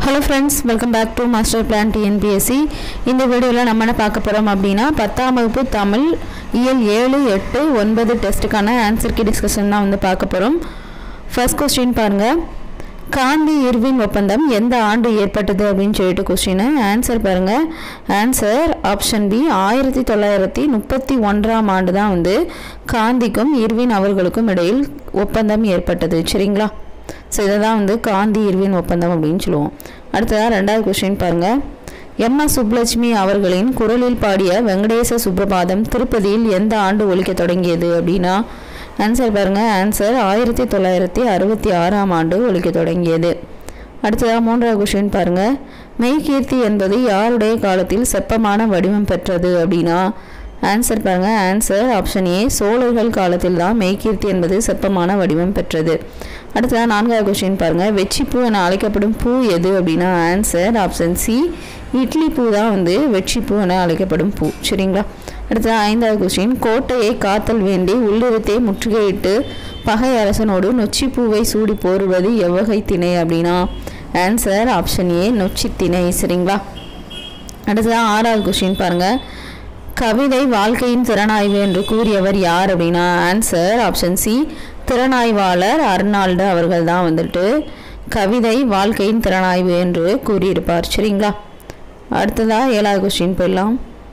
hello friends welcome back to master plan TNPSC இந்த வீடியோவில் நம்ம என்ன பார்க்க போகிறோம் அப்படின்னா பத்தாம் வகுப்பு தமிழ் இயல் ஏழு எட்டு ஒன்பது டெஸ்ட்டுக்கான ஆன்சர் கி டிஸ்கஷன் தான் வந்து பார்க்க போகிறோம் ஃபர்ஸ்ட் கொஸ்டின் பாருங்கள் காந்தி இர்வின் ஒப்பந்தம் எந்த ஆண்டு ஏற்பட்டது அப்படின்னு சொல்லிட்டு கொஸ்டின் ஆன்சர் பாருங்கள் ஆன்சர் ஆப்ஷன் பி ஆயிரத்தி தொள்ளாயிரத்தி முப்பத்தி ஒன்றாம் ஆண்டு தான் வந்து காந்திக்கும் இர்வின் அவர்களுக்கும் இடையில் ஒப்பந்தம் ஏற்பட்டது சரிங்களா ஸோ இதை தான் வந்து காந்தி இர்வின் ஒப்பந்தம் அப்படின்னு சொல்லுவோம் அடுத்ததாக ரெண்டாவது கொஸ்டின் பாருங்கள் எம் எஸ் சுப்புலட்சுமி அவர்களின் குரலில் பாடிய வெங்கடேச சுப்ரபாதம் திருப்பதியில் எந்த ஆண்டு ஒலிக்க தொடங்கியது அப்படின்னா ஆன்சர் பாருங்கள் ஆன்சர் ஆயிரத்தி தொள்ளாயிரத்தி அறுபத்தி ஆறாம் ஆண்டு ஒலிக்க தொடங்கியது அடுத்ததாக மூன்றாவது கொஸ்டின் பாருங்கள் மெய்கீர்த்தி என்பது யாருடைய காலத்தில் செப்பமான வடிவம் பெற்றது அப்படின்னா ஆன்சர் பாருங்கள் ஆன்சர் ஆப்ஷன் ஏ சோழர்கள் காலத்தில் தான் மெய்கீர்த்தி என்பது செப்பமான வடிவம் பெற்றது அடுத்ததாக நான்காவது கொஸ்டின் பாருங்கள் வெற்றிப்பூ என அழைக்கப்படும் பூ எது அப்படின்னா ஆன்சர் ஆப்ஷன் சி இட்லி பூ தான் வந்து வெற்றிப்பூ என அழைக்கப்படும் பூ சரிங்களா அடுத்தது ஐந்தாவது கொஸ்டின் கோட்டையை காத்தல் வேண்டி உள்ளிருத்தே முற்றுகையிட்டு பகை அரசனோடு நொச்சி பூவை சூடி போருவது எவ்வகை திணை அப்படின்னா ஆன்சர் ஆப்ஷன் ஏ நொச்சி திணை சரிங்களா அடுத்ததான் ஆறாவது கொஸ்டின் பாருங்கள் கவிதை வாழ்க்கையின் திறனாய்வு என்று கூறியவர் யார் அப்படின்னா ஆன்சர் ஆப்ஷன் சி திறனாய்வாளர் அர்னால்டு அவர்கள் தான் வந்துட்டு கவிதை வாழ்க்கையின் திறனாய்வு என்று கூறியிருப்பார் சரிங்களா அடுத்ததாக ஏழாவது கொஸ்டின் போயிடலாம்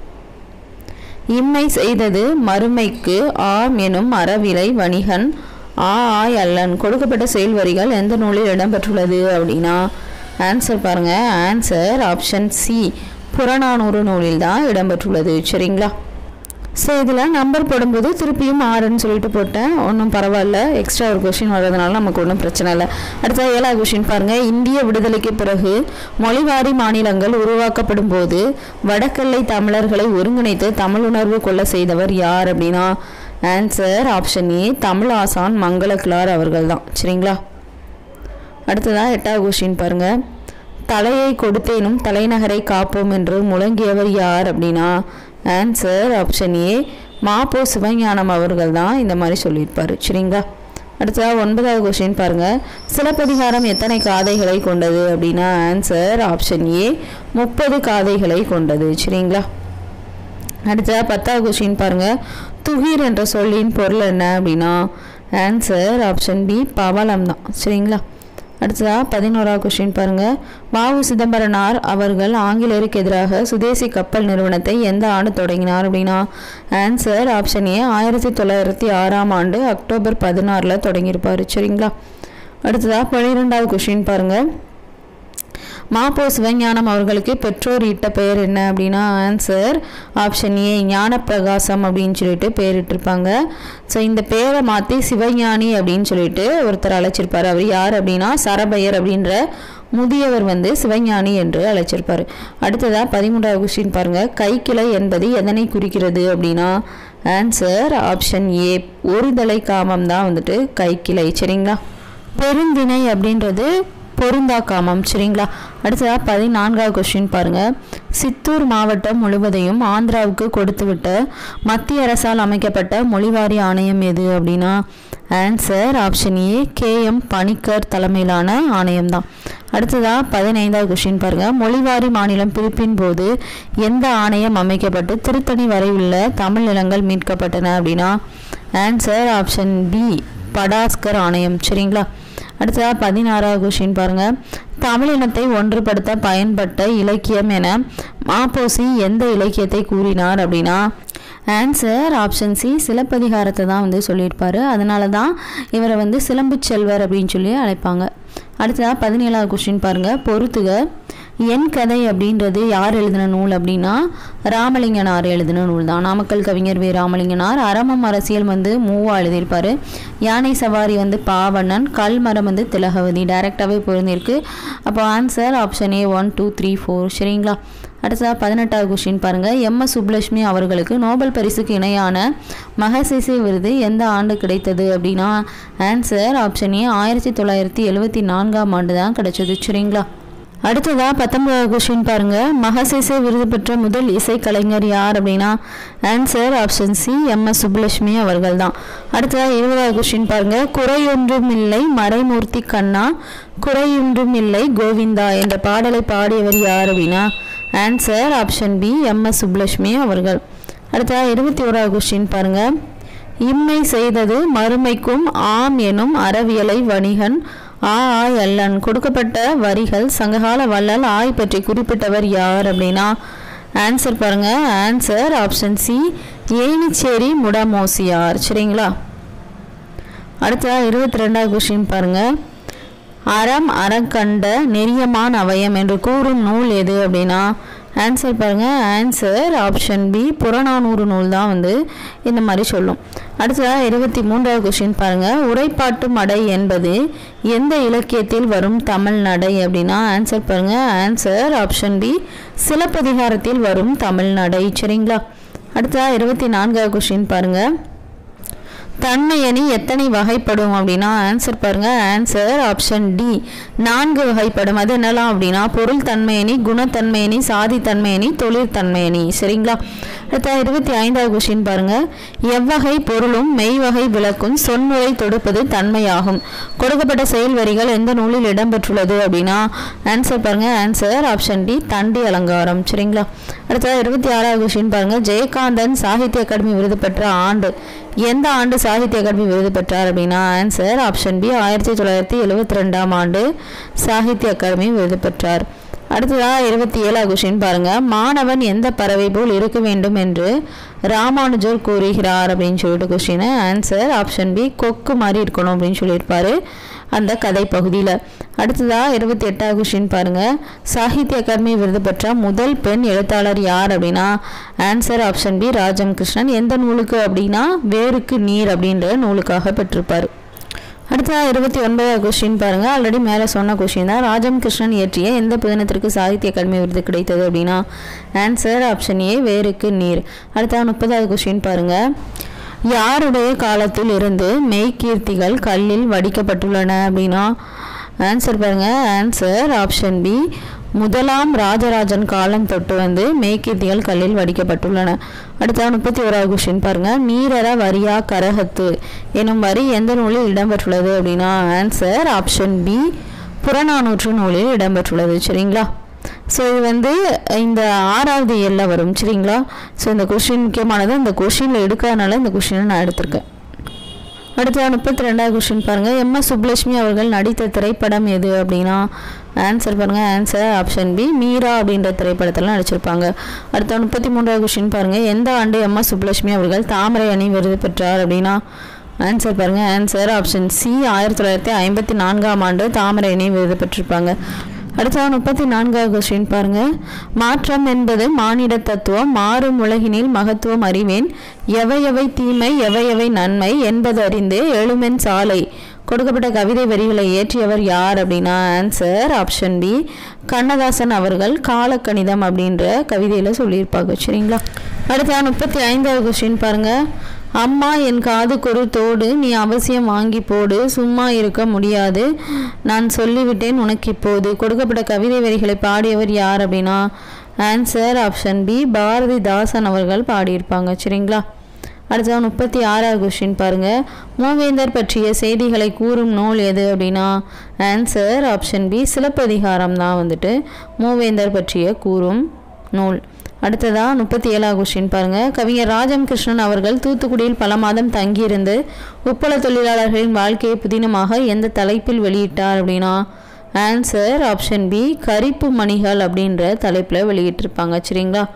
இம்மை செய்தது மறுமைக்கு ஆம் எனும் அறவிலை வணிகன் ஆ ஆய் அல்லன் கொடுக்கப்பட்ட செயல் வரிகள் எந்த நூலில் இடம்பெற்றுள்ளது அப்படின்னா ஆன்சர் பாருங்கள் ஆன்சர் ஆப்ஷன் சி புறநானூறு நூலில் தான் இடம்பெற்றுள்ளது சரிங்களா ஸோ இதில் நம்பர் போடும்போது திருப்பியும் ஆறுன்னு சொல்லிட்டு போட்டேன் ஒன்றும் பரவாயில்ல எக்ஸ்ட்ரா ஒரு கொஷின் வர்றதுனால நமக்கு ஒன்றும் பிரச்சனை இல்லை அடுத்த ஏழாவது கொஷின் பாருங்கள் இந்திய விடுதலைக்கு பிறகு மொழிவாரி மாநிலங்கள் உருவாக்கப்படும் போது வடக்கல்லை தமிழர்களை ஒருங்கிணைத்து தமிழ் உணர்வு கொள்ள செய்தவர் யார் அப்படின்னா ஆன்சர் ஆப்ஷன் ஏ தமிழ் ஆசான் மங்களக்கிளார் அவர்கள் தான் சரிங்களா அடுத்ததாக எட்டாவது கொஷின் பாருங்கள் தலையை கொடுத்தேனும் தலைநகரை காப்போம் என்று முழங்கியவர் யார் அப்படின்னா answer option A Mapo Sivagnanam அவர்கள் தான் இந்த மாதிரி சொல்லியிருப்பார் சரிங்களா அடுத்ததாக ஒன்பதாவது கொஸ்டின் பாருங்கள் சிலப்பதிகாரம் எத்தனை காதைகளை கொண்டது அப்படின்னா ஆன்சர் ஆப்ஷன் ஏ முப்பது காதைகளை கொண்டது சரிங்களா அடுத்ததாக பத்தாவது கொஸ்டின் பாருங்கள் துகிர் என்ற சொல்லின் பொருள் என்ன அப்படின்னா ஆன்சர் ஆப்ஷன் பி பவளம் தான் சரிங்களா அடுத்ததாக பதினோராவது கொஸ்டின் பாருங்கள் வாவு சிதம்பரனார் அவர்கள் ஆங்கிலேயருக்கு எதிராக சுதேசி கப்பல் நிறுவனத்தை எந்த ஆண்டு தொடங்கினார் அப்படின்னா ஆன்சர் ஆப்ஷன் ஏ ஆயிரத்தி தொள்ளாயிரத்தி ஆறாம் ஆண்டு அக்டோபர் பதினாறில் தொடங்கியிருப்பார் சரிங்களா அடுத்ததாக பன்னிரெண்டாவது கொஸ்டின் பாருங்கள் மாப்போ சிவஞானம் அவர்களுக்கு பெற்றோர் இட்ட பெயர் என்ன அப்படின்னா ஆன்சர் ஆப்ஷன் ஏ ஞானப்பிரகாசம் அப்படின்னு சொல்லிட்டு பேரிட்டிருப்பாங்க ஸோ இந்த பேரை மாற்றி சிவஞானி அப்படின்னு சொல்லிட்டு ஒருத்தர் அழைச்சிருப்பார் அவர் யார் அப்படின்னா சரபையர் அப்படின்ற முதியவர் வந்து சிவஞானி என்று அழைச்சிருப்பார் அடுத்ததாக பதிமூன்றாவது கொஸ்டின் பாருங்கள் கைக்கிளை என்பது எதனை குறிக்கிறது அப்படின்னா ஆன்சர் ஆப்ஷன் ஏ ஒரு தலை காமம் தான் வந்துட்டு கைக்கிளை சரிங்களா பெருந்திணை அப்படின்றது பொருந்தா காமம் சரிங்களா அடுத்ததாக பதினான்காவது கொஸ்டின் பாருங்கள் சித்தூர் மாவட்டம் முழுவதையும் ஆந்திராவுக்கு கொடுத்துவிட்ட மத்திய அரசால் அமைக்கப்பட்ட மொழிவாரி ஆணையம் எது அப்படின்னா answer option A K M Panikkar தலைமையிலான ஆணையம் தான் அடுத்ததாக பதினைந்தாவது கொஸ்டின் பாருங்கள் மொழிவாரி மாநிலம் பிரிப்பின் போது எந்த ஆணையம் அமைக்கப்பட்டு திருத்தணி வரை உள்ள தமிழ் நிலங்கள் மீட்கப்பட்டன அப்படின்னா ஆன்சர் ஆப்ஷன் பி படாஸ்கர் ஆணையம் சரிங்களா அடுத்ததாக பதினாறாவது கொஷின் பாருங்கள் தமிழினத்தை ஒன்றுபடுத்த பயன்பட்ட இலக்கியம் என மாப்போசி எந்த இலக்கியத்தை கூறினார் அப்படின்னா ஆன்சர் ஆப்ஷன் சி சிலப்பதிகாரத்தை தான் வந்து சொல்லியிருப்பார் அதனால தான் இவரை வந்து சிலம்பு செல்வர் அப்படின்னு சொல்லி அழைப்பாங்க அடுத்ததாக பதினேழாவது கொஸ்டின் பாருங்கள் பொறுத்துக என் கதை அப்படின்றது யார் எழுதின நூல் அப்படின்னா ராமலிங்கனார் எழுதின நூல் தான் நாமக்கல் கவிஞர் வே ராமலிங்கனார் அறமம் அரசியல் வந்து மூவா எழுதியிருப்பார் யானை சவாரி வந்து பாவண்ணன் கல்மரம் வந்து திலகவதி டைரெக்டாகவே பொருந்திருக்கு அப்போ answer option A one two three four சரிங்களா அடுத்ததாக பதினெட்டாவது கொஸ்டின் பாருங்கள் எம் எஸ் சுப்புலட்சுமி அவர்களுக்கு நோபல் பரிசுக்கு இணையான மகசேசே விருது எந்த ஆண்டு கிடைத்தது அப்படின்னா ஆன்சர் ஆப்ஷன் ஏ ஆயிரத்தி தொள்ளாயிரத்தி எழுபத்தி நான்காம் ஆண்டு தான் கிடைச்சது சரிங்களா அடுத்ததா பத்தொன்பதாவது கொஸ்டின் பாருங்க மகசேசே விருது பெற்ற முதல் இசைக்கலைஞர் யார் அப்படின்னா answer option C M S Subbulakshmi அவர்கள் தான் அடுத்ததா இருபதாவது கொஸ்டின் பாருங்க குறையொன்றும் இல்லை மறைமூர்த்தி கண்ணா குறையொன்றும் இல்லை கோவிந்தா என்ற பாடலை பாடியவர் யார் அப்படின்னா answer option B M S Subbulakshmi அவர்கள் அடுத்ததா இருபத்தி ஓராவது கொஸ்டின் பாருங்க இம்மை செய்தது மறுமைக்கும் ஆம் எனும் அறவியலை வணிகன் ஆ ஆ எல்லன் கொடுக்கப்பட்ட வரிகள் சங்ககால வள்ளல் ஆய் பற்றி குறிப்பிட்டவர் யார் அப்படின்னா ஆன்சர் பாருங்க answer option C Enicheri Mudamosiyar சரிங்களா அடுத்ததா இருபத்தி ரெண்டாவது கொஸ்டின் பாருங்க அறம் அறக்கண்ட நெறியமான் அவயம் என்று கூறும் நூல் எது அப்படின்னா ஆன்சர் பாருங்க ஆன்சர் ஆப்ஷன் பி புறநானூறு நூல் தான் வந்து இந்த மாதிரி சொல்லும் அடுத்ததாக இருபத்தி மூன்றாவது கொஸ்டின் பாருங்க உரைப்பாட்டு மடை என்பது எந்த இலக்கியத்தில் வரும் தமிழ் நடை அப்படின்னா ஆன்சர் பாருங்க ஆன்சர் ஆப்ஷன் டி சிலப்பதிகாரத்தில் வரும் தமிழ் நடை சரிங்களா அடுத்ததாக இருபத்தி நான்காவது கொஸ்டின் பாருங்க தன்மையணி எத்தனை வகைப்படும் அப்படின்னா ஆன்சர் பாருங்க ஆன்சர் ஆப்ஷன் டி நான்கு வகைப்படும் அது என்னலாம் அப்படின்னா பொருள் தன்மையணி குணத்தன்மையணி சாதி தன்மையணி தொழில் தன்மையணி சரிங்களா அடுத்த இருபத்தி ஐந்தாவது கொஸ்டின் பாருங்க எவ்வகை பொருளும் மெய்வகை விளக்கும் சொன்முறை தொடுப்பது தன்மையாகும் கொடுக்கப்பட்ட செயல் வரிகள் எந்த நூலில் இடம்பெற்றுள்ளது அப்படின்னா ஆன்சர் பாருங்க ஆன்சர் ஆப்ஷன் டி தண்டி அலங்காரம் சரிங்களா அடுத்தது இருபத்தி ஆறாவது கொஸ்டின் பாருங்க ஜெயகாந்தன் சாகித்ய அகாடமி விருது பெற்ற ஆண்டு எந்த ஆண்டு சாகித்ய அகாடமி விருது பெற்றார் அப்படின்னா ஆன்சர் ஆப்ஷன் பி ஆயிரத்தி தொள்ளாயிரத்தி எழுபத்தி ரெண்டாம் ஆண்டு சாகித்ய அகாடமி விருது பெற்றார் அடுத்ததாக இருபத்தி ஏழாவது கொஸ்டின் பாருங்க மாணவன் எந்த பறவை போல் இருக்க வேண்டும் என்று ராமானுஜர் கூறுகிறார் அப்படின்னு சொல்லிட்டு கொஸ்டின் ஆன்சர் ஆப்ஷன் பி கொக்கு மாதிரி இருக்கணும் அப்படின்னு சொல்லியிருப்பாரு அந்த கதை பகுதியில் அடுத்ததாக இருபத்தி எட்டாவது கொஸ்டின் பாருங்க சாகித்ய அகாடமி விருது பெற்ற முதல் பெண் எழுத்தாளர் யார் அப்படின்னா answer option B Rajam Krishnan எந்த நூலுக்கு அப்படின்னா வேருக்கு நீர் அப்படின்ற நூலுக்காக பெற்றிருப்பார் அடுத்ததா இருபத்தி ஒன்பதாவது கொஸ்டின் பாருங்க ஆல்ரெடி மேலே சொன்ன கொஸ்டின் தான் ராஜம் கிருஷ்ணன் இயற்றிய எந்த புதினத்திற்கு சாகித்ய அகாடமி விருது கிடைத்தது அப்படின்னா ஆன்சர் ஆப்ஷன் ஏ வேருக்கு நீர் அடுத்ததா முப்பதாவது கொஸ்டின் பாருங்க யாருடைய காலத்தில் இருந்து மெய்கீர்த்திகள் கல்லில் வடிக்கப்பட்டுள்ளன அப்படின்னா ஆன்சர் பாருங்க ஆன்சர் ஆப்ஷன் பி முதலாம் ராஜராஜன் காலம் தொட்டு வந்து மெய்கீர்த்திகள் கல்லில் வடிக்கப்பட்டுள்ளன அடுத்த முப்பத்தி ஓராவது கொஸ்டின் பாருங்க நீரற வரியா கரகத்து எனும் வரி எந்த நூலில் இடம்பெற்றுள்ளது அப்படின்னா ஆன்சர் ஆப்ஷன் பி புறநானூற்று நூலில் இடம்பெற்றுள்ளது சரிங்களா ஸோ இது வந்து இந்த ஆறாவது இயலில் வரும் சரிங்களா ஸோ இந்த கொஷின் முக்கியமானது இந்த கொஷினில் எடுக்காதனால இந்த கொஷினை நான் எடுத்திருக்கேன் அடுத்த முப்பத்தி ரெண்டாவது கொஸ்டின் பாருங்க எம் எஸ் சுப்புலட்சுமி அவர்கள் நடித்த திரைப்படம் எது அப்படின்னா ஆன்சர் பாருங்க ஆன்சர் ஆப்ஷன் பி மீரா அப்படின்ற திரைப்படத்தில் நடிச்சிருப்பாங்க அடுத்த முப்பத்தி மூன்றாவது கொஸ்டின் பாருங்க எந்த ஆண்டு எம் எஸ் சுப்புலட்சுமி அவர்கள் தாமரை அணி விருது பெற்றார் அப்படின்னா ஆன்சர் பாருங்க ஆன்சர் ஆப்ஷன் சி ஆயிரத்தி தொள்ளாயிரத்தி ஐம்பத்தி நான்காம் ஆண்டு தாமரை அணி விருது பெற்றிருப்பாங்க அடுத்தது முப்பத்தி நான்காவது கொஸ்டின் பாருங்க மாற்றம் என்பது மானிட தத்துவம் மாறும் உலகினில் மகத்துவம் அறிவேன் எவை எவை தீமை எவை எவை நன்மை என்பது அறிந்து எழுமென் சாலை கொடுக்கப்பட்ட கவிதை வரிகளை இயற்றியவர் யார் அப்படின்னா ஆன்சர் ஆப்ஷன் பி கண்ணதாசன் அவர்கள் காலக்கணிதம் அப்படின்ற கவிதையில் சொல்லியிருப்பாங்க சரிங்களா அடுத்த முப்பத்தி ஐந்தாவது கொஸ்டின் பாருங்க அம்மா என் காதுக்கொரு தோடு நீ அவசியம் வாங்கி போடு சும்மா இருக்க முடியாது நான் சொல்லிவிட்டேன் உனக்கு இப்போது கொடுக்கப்பட்ட கவிதை வரிகளை பாடியவர் யார் அப்படின்னா ஆன்சர் ஆப்ஷன் பி பாரதிதாசன் அவர்கள் பாடியிருப்பாங்க சரிங்களா அடுத்த முப்பத்தி ஆறாவது கொஸ்டின் பாருங்க மூவேந்தர் பற்றிய செய்திகளை கூறும் நூல் எது அப்படின்னா ஆன்சர் ஆப்ஷன் பி சிலப்பதிகாரம் தான் வந்துட்டு மூவேந்தர் பற்றிய கூறும் நூல் அடுத்ததா முப்பத்தி ஏழாவது கொஸ்டின் பாருங்க கவிஞர் ராஜம் கிருஷ்ணன் அவர்கள் தூத்துக்குடியில் பல மாதம் தங்கியிருந்து உப்பள தொழிலாளர்களின் வாழ்க்கையை புதினமாக எந்த தலைப்பில் வெளியிட்டார் அப்படின்னா ஆன்சர் ஆப்ஷன் பி கரிப்பு மணிகள் அப்படின்ற தலைப்பில் வெளியிட்டிருப்பாங்க சரிங்களா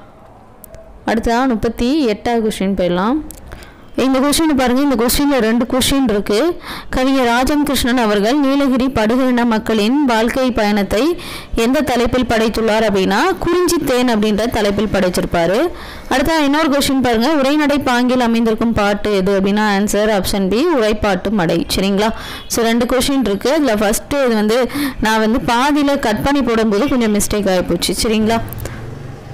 அடுத்ததா முப்பத்தி எட்டாவது கொஸ்டின் போயிடலாம் இந்த கொஸ்டின் பாருங்க இந்த கொஸ்டினில் ரெண்டு கொஸ்டின் இருக்கு கவிஞர் ராஜம் கிருஷ்ணன் அவர்கள் நீலகிரி படுகிரின மக்களின் வாழ்க்கை பயணத்தை எந்த தலைப்பில் படைத்துள்ளார் அப்படின்னா குறிஞ்சி தேன் அப்படின்ற தலைப்பில் படைச்சிருப்பாரு அடுத்த இன்னொரு கொஸ்டின் பாருங்க உரைநடை பாங்கில் அமைந்திருக்கும் பாட்டு எது அப்படின்னா ஆன்சர் ஆப்ஷன் பி உரைப்பாட்டு மடை சரிங்களா ஸோ ரெண்டு கொஸ்டின் இருக்கு அதில் ஃபர்ஸ்ட் இது வந்து நான் வந்து பாதியில் கட் பண்ணி போடும்போது கொஞ்சம் மிஸ்டேக் ஆகிப்போச்சு சரிங்களா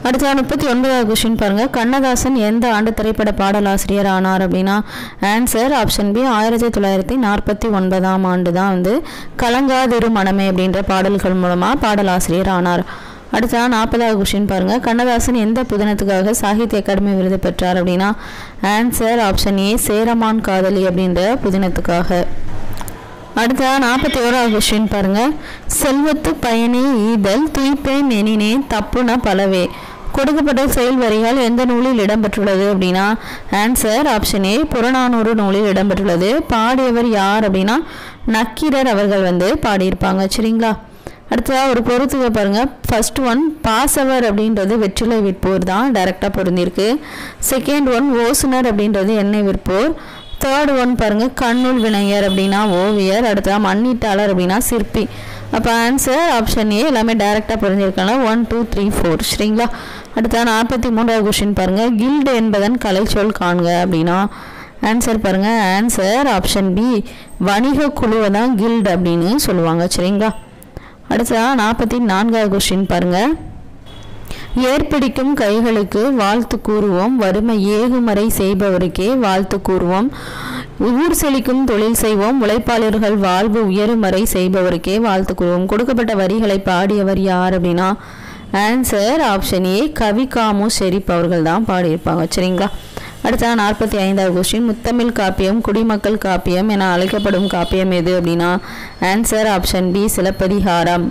அடுத்த முப்பத்தி ஒன்பதாவது கொஸ்டின் பாருங்கள் கண்ணதாசன் எந்த ஆண்டு திரைப்பட பாடலாசிரியர் ஆனார் அப்படின்னா ஆன்சர் ஆப்ஷன் பி ஆயிரத்தி தொள்ளாயிரத்தி நாற்பத்தி ஒன்பதாம் ஆண்டு தான் வந்து கலங்காதிரு மனமே அப்படின்ற பாடல்கள் மூலமாக பாடலாசிரியர் ஆனார் அடுத்த நாற்பதாவது கொஸ்டின் பாருங்கள் கண்ணதாசன் எந்த புதினத்துக்காக சாகித்ய அகாடமி விருது பெற்றார் அப்படின்னா ஆன்சர் ஆப்ஷன் ஏ சேரமான் காதலி அப்படின்ற புதினத்துக்காக அடுத்த நாற்பத்தி ஓராவது கொஸ்டின் பாருங்க செல்வத்து பயனே ஈதல் துய்ப்பேன் எனினே தப்புன பலவே கொடுக்கப்பட்ட செயல் வரிகள் எந்த நூலில் இடம்பெற்றுள்ளது அப்படின்னா ஆன்சர் ஆப்ஷன் ஏ புறநானூறு நூலில் இடம்பெற்றுள்ளது பாடியவர் யார் அப்படின்னா நக்கீரர் அவர்கள் வந்து பாடியிருப்பாங்க சரிங்களா அடுத்ததாக ஒரு பொறுத்துக்க பாருங்க ஃபர்ஸ்ட் ஒன் பாசவர் அப்படின்றது வெற்றிலை விற்போர் தான் டைரெக்டாக பொருந்திருக்கு செகண்ட் ஒன் ஓசுனர் அப்படின்றது எண்ணெய் விற்போர் தேர்ட் ஒன் பாருங்க கண்ணுள் வினையர் அப்படின்னா ஓவியர் அடுத்ததாக மண்ணீட்டாளர் அப்படின்னா சிற்பி அப்போ ஆன்சர் ஆப்ஷன் ஏ எல்லாமே டைரெக்டாக புரிஞ்சிருக்காங்க ஒன் டூ த்ரீ ஃபோர் சரிங்களா அடுத்த நாற்பத்தி மூன்றாவது கொஸ்டின் பாருங்க கில்டு என்பதன் கலைச்சொல் காண்க அப்படின்னா ஆன்சர் பாருங்க ஆன்சர் ஆப்ஷன் பி வணிக குழுவை தான் கில்டு அப்படின்னு சொல்லுவாங்க சரிங்களா அடுத்ததா நாற்பத்தி நான்காவது கொஸ்டின் பாருங்க ஏற்பிடிக்கும் கைகளுக்கு வாழ்த்து கூறுவோம் வறுமை ஏகுமறை செய்பவருக்கே வாழ்த்து கூறுவோம் ஊர் செழிக்கும் தொழில் செய்வோம் உழைப்பாளர்கள் வாழ்வு உயருமறை செய்பவருக்கே வாழ்த்து கூறுவோம் கொடுக்கப்பட்ட வரிகளை பாடியவர் யார் அப்படின்னா answer option A Kavi Kamu Sherif அவர்கள் தான் பாடியிருப்பாங்க சரிங்களா அடுத்த நாற்பத்தி ஐந்தாவது கொஸ்டின் முத்தமிழ் காப்பியம் குடிமக்கள் காப்பியம் என அழைக்கப்படும் காப்பியம் எது அப்படின்னா ஆன்சர் ஆப்ஷன் பி சிலப்பதிகாரம்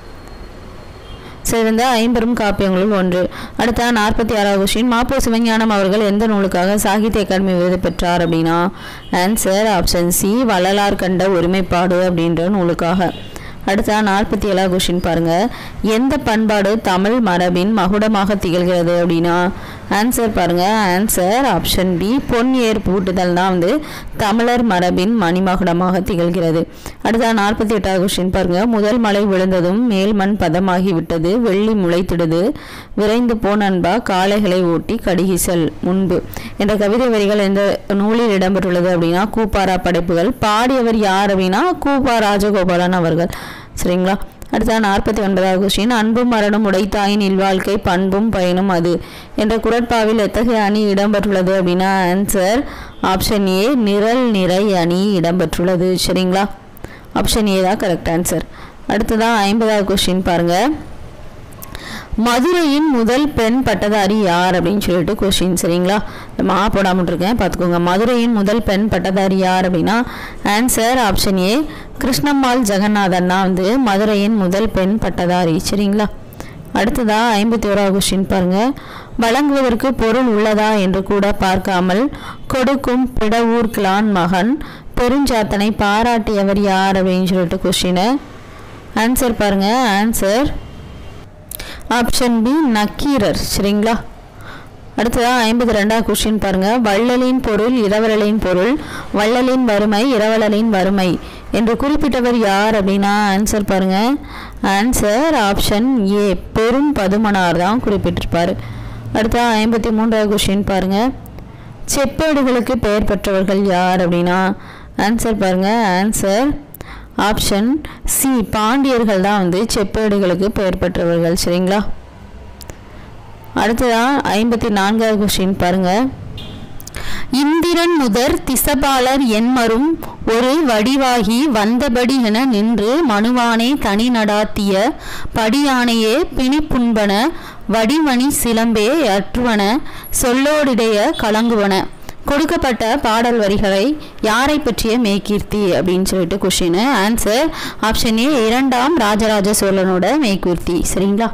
சிறந்த ஐம்பெரும் காப்பியங்களுள் ஒன்று அடுத்த நாற்பத்தி ஆறாவது கொஸ்டின் மாப்போ சிவஞானம் அவர்கள் எந்த நூலுக்காக சாகித்ய அகாடமி விருது பெற்றார் அப்படின்னா ஆன்சர் ஆப்ஷன் சி வள்ளலார் கண்ட ஒருமைப்பாடு அப்படின்ற நூலுக்காக அடுத்த நாற்பத்தி ஏழாவது கொஸ்டின் பாருங்க எந்த பண்பாடு தமிழ் மரபின் மகுடமாக திகழ்கிறது அப்படின்னா ஆன்சர் பாருங்க ஆன்சர் ஆப்ஷன் பி பொன் ஏர் பூட்டுதல் தான் வந்து தமிழர் மரபின் மணிமகுடமாக திகழ்கிறது அடுத்த நாற்பத்தி எட்டாவது கொஸ்டின் பாருங்க முதல் மழை விழுந்ததும் மேல் மண் பதமாகி விட்டது வெள்ளி முளைத்திடுது விரைந்து போ நண்பா காளைகளை ஓட்டி கடிகிசல் முன்பு என்ற கவிதை வரிகள் எந்த நூலில் இடம்பெற்றுள்ளது அப்படின்னா கூப்பாரா படைப்புகள் பாடியவர் யார் அப்படின்னா கூப்பா ராஜகோபாலன் அவர்கள் சரிங்களா அடுத்த நாற்பத்தி ஒன்பதாவது கொஸ்டின் அன்பும் மரணம் உடைத்தாயின் இல்வாழ்க்கை பண்பும் பயனும் அது என்ற குரட்பாவில் எத்தகைய அணி இடம்பெற்றுள்ளது அப்படின்னா ஆன்சர் ஆப்ஷன் ஏ நிரல் நிறை அணி இடம்பெற்றுள்ளது சரிங்களா ஆப்ஷன் ஏ தான் கரெக்ட் ஆன்சர் அடுத்ததான் ஐம்பதாவது கொஸ்டின் பாருங்கள் மதுரையின் முதல் பெண் பட்டதாரி யார் அப்படின்னு சொல்லிட்டு கொஸ்டின் சரிங்களா மா போடாமல் இருக்கேன் பார்த்துக்கோங்க மதுரையின் முதல் பெண் பட்டதாரி யார் அப்படின்னா answer option A Krishnammal Jagannathan தான் வந்து மதுரையின் முதல் பெண் பட்டதாரி சரிங்களா அடுத்ததா ஐம்பத்தி ஓராவது கொஸ்டின் பாருங்க வழங்குவதற்கு பொருள் உள்ளதா என்று கூட பார்க்காமல் கொடுக்கும் பிடவூர் கிளான் மகன் பெருஞ்சாத்தனை பாராட்டியவர் யார் அப்படின்னு சொல்லிட்டு கொஸ்டினை ஆன்சர் பாருங்க ஆன்சர் ஆப்ஷன் பி நக்கீரர் சரிங்களா அடுத்ததாக ஐம்பத்தி ரெண்டாவது கொஸ்டின் பாருங்க வள்ளலின் பொருள் இரவலலின் பொருள் வள்ளலின் வறுமை இரவலலின் வறுமை என்று குறிப்பிட்டவர் யார் அப்படின்னா ஆன்சர் பாருங்க ஆன்சர் ஆப்ஷன் ஏ பெரும் பதுமனார் தான் குறிப்பிட்டிருப்பார் அடுத்த ஐம்பத்தி மூன்றாவது கொஸ்டின் பாருங்க செப்பேடுகளுக்கு பெயர் பெற்றவர்கள் யார் அப்படின்னா ஆன்சர் பாருங்க ஆன்சர் ஆப்ஷன் சி பாண்டியர்கள் தான் வந்து செப்பேடுகளுக்கு பெயர் பெற்றவர்கள் சரிங்களா அடுத்ததான் ஐம்பத்தி நான்காவது கொஸ்டின் பாருங்க இந்திரன் முதற் திசபாலர் என்மரும் ஒரு வடிவாகி வந்தபடி என நின்று மனுவானே தனி நடாத்திய படியானையே பிணிப்புண்பன வடிமணி சிலம்பே அற்றுவன சொல்லோடிடைய கலங்குவன கொடுக்கப்பட்ட பாடல் வரிகளை யாரை பற்றிய மெய்கீர்த்தி அப்படின்னு சொல்லிட்டு கொஷின் ஆன்சர் ஆப்ஷன் ஏ இரண்டாம் ராஜராஜ சோழனோட மெய்கீர்த்தி சரிங்களா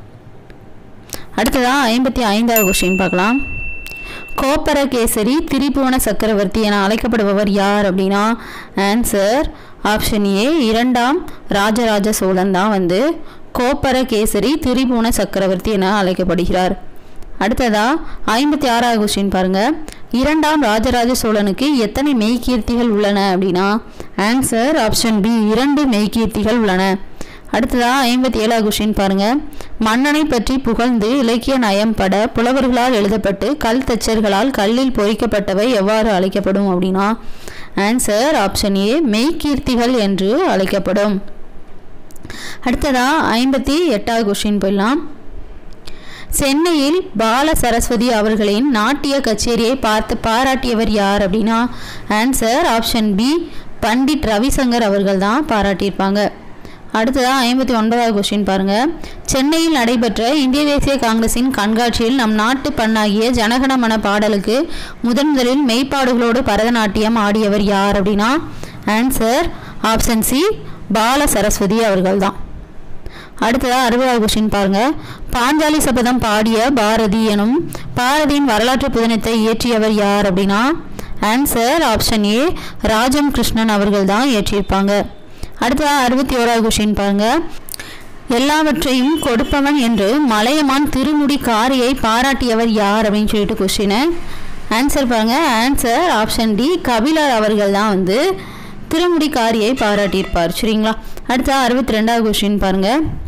அடுத்ததான் ஐம்பத்தி ஐந்தாவது கொஸ்டின் பார்க்கலாம் கோப்பரகேசரி திரிபுவன சக்கரவர்த்தி என அழைக்கப்படுபவர் யார் அப்படின்னா ஆன்சர் ஆப்ஷன் ஏ இரண்டாம் ராஜராஜ சோழன் தான் வந்து கோப்பரகேசரி திரிபுவன சக்கரவர்த்தி என அழைக்கப்படுகிறார் அடுத்ததா ஐம்பத்தி ஆறாவது கொஸ்டின் பாருங்க இரண்டாம் ராஜராஜ சோழனுக்கு எத்தனை மெய்கீர்த்திகள் உள்ளன அப்படின்னா ஆன்சர் ஆப்ஷன் பி இரண்டு மெய்கீர்த்திகள் உள்ளன அடுத்ததா ஐம்பத்தி ஏழாவது கொஸ்டின் பாருங்க மன்னனை பற்றி புகழ்ந்து இலக்கிய நயம் பட புலவர்களால் எழுதப்பட்டு கல் தச்சர்களால் கல்லில் பொறிக்கப்பட்டவை எவ்வாறு அழைக்கப்படும் அப்படின்னா ஆன்சர் ஆப்ஷன் ஏ மெய்கீர்த்திகள் என்று அழைக்கப்படும் அடுத்ததா ஐம்பத்தி எட்டாவது கொஸ்டின் போயிடலாம் சென்னையில் பால சரஸ்வதி அவர்களின் நாட்டிய கச்சேரியை பார்த்து பாராட்டியவர் யார் அப்படின்னா answer option B Pandit Ravishankar அவர்கள் தான் பாராட்டியிருப்பாங்க அடுத்ததாக ஐம்பத்தி ஒன்பதாவது கொஸ்டின் பாருங்க சென்னையில் நடைபெற்ற இந்திய தேசிய காங்கிரசின் கண்காட்சியில் நம் நாட்டு பண்ணாகிய ஜனகணமன பாடலுக்கு முதன் முதலில் மெய்ப்பாடுகளோடு பரதநாட்டியம் ஆடியவர் யார் அப்படின்னா answer option C Bala Saraswathi அவர்கள் தான் அடுத்ததாக அறுபதாவது கொஸ்டின் பாருங்க பாஞ்சாலி சபதம் பாடிய பாரதி எனும் பாரதியின் வரலாற்று புதினத்தை இயற்றியவர் யார் அப்படின்னா answer option A Rajam Krishnan அவர்கள் தான் இயற்றியிருப்பாங்க அடுத்ததாக அறுபத்தி ஓராவது கொஸ்டின் பாருங்க எல்லாவற்றையும் கொடுப்பவன் என்று மலையமான் திருமுடி காரியை பாராட்டியவர் யார் அப்படின்னு சொல்லிட்டு கொஸ்டின் ஆன்சர் பாருங்க ஆன்சர் ஆப்ஷன் டி கபிலர் அவர்கள் தான் வந்து திருமுடி காரியை பாராட்டியிருப்பார் சரிங்களா அடுத்த அறுபத்தி ரெண்டாவது கொஸ்டின் பாருங்க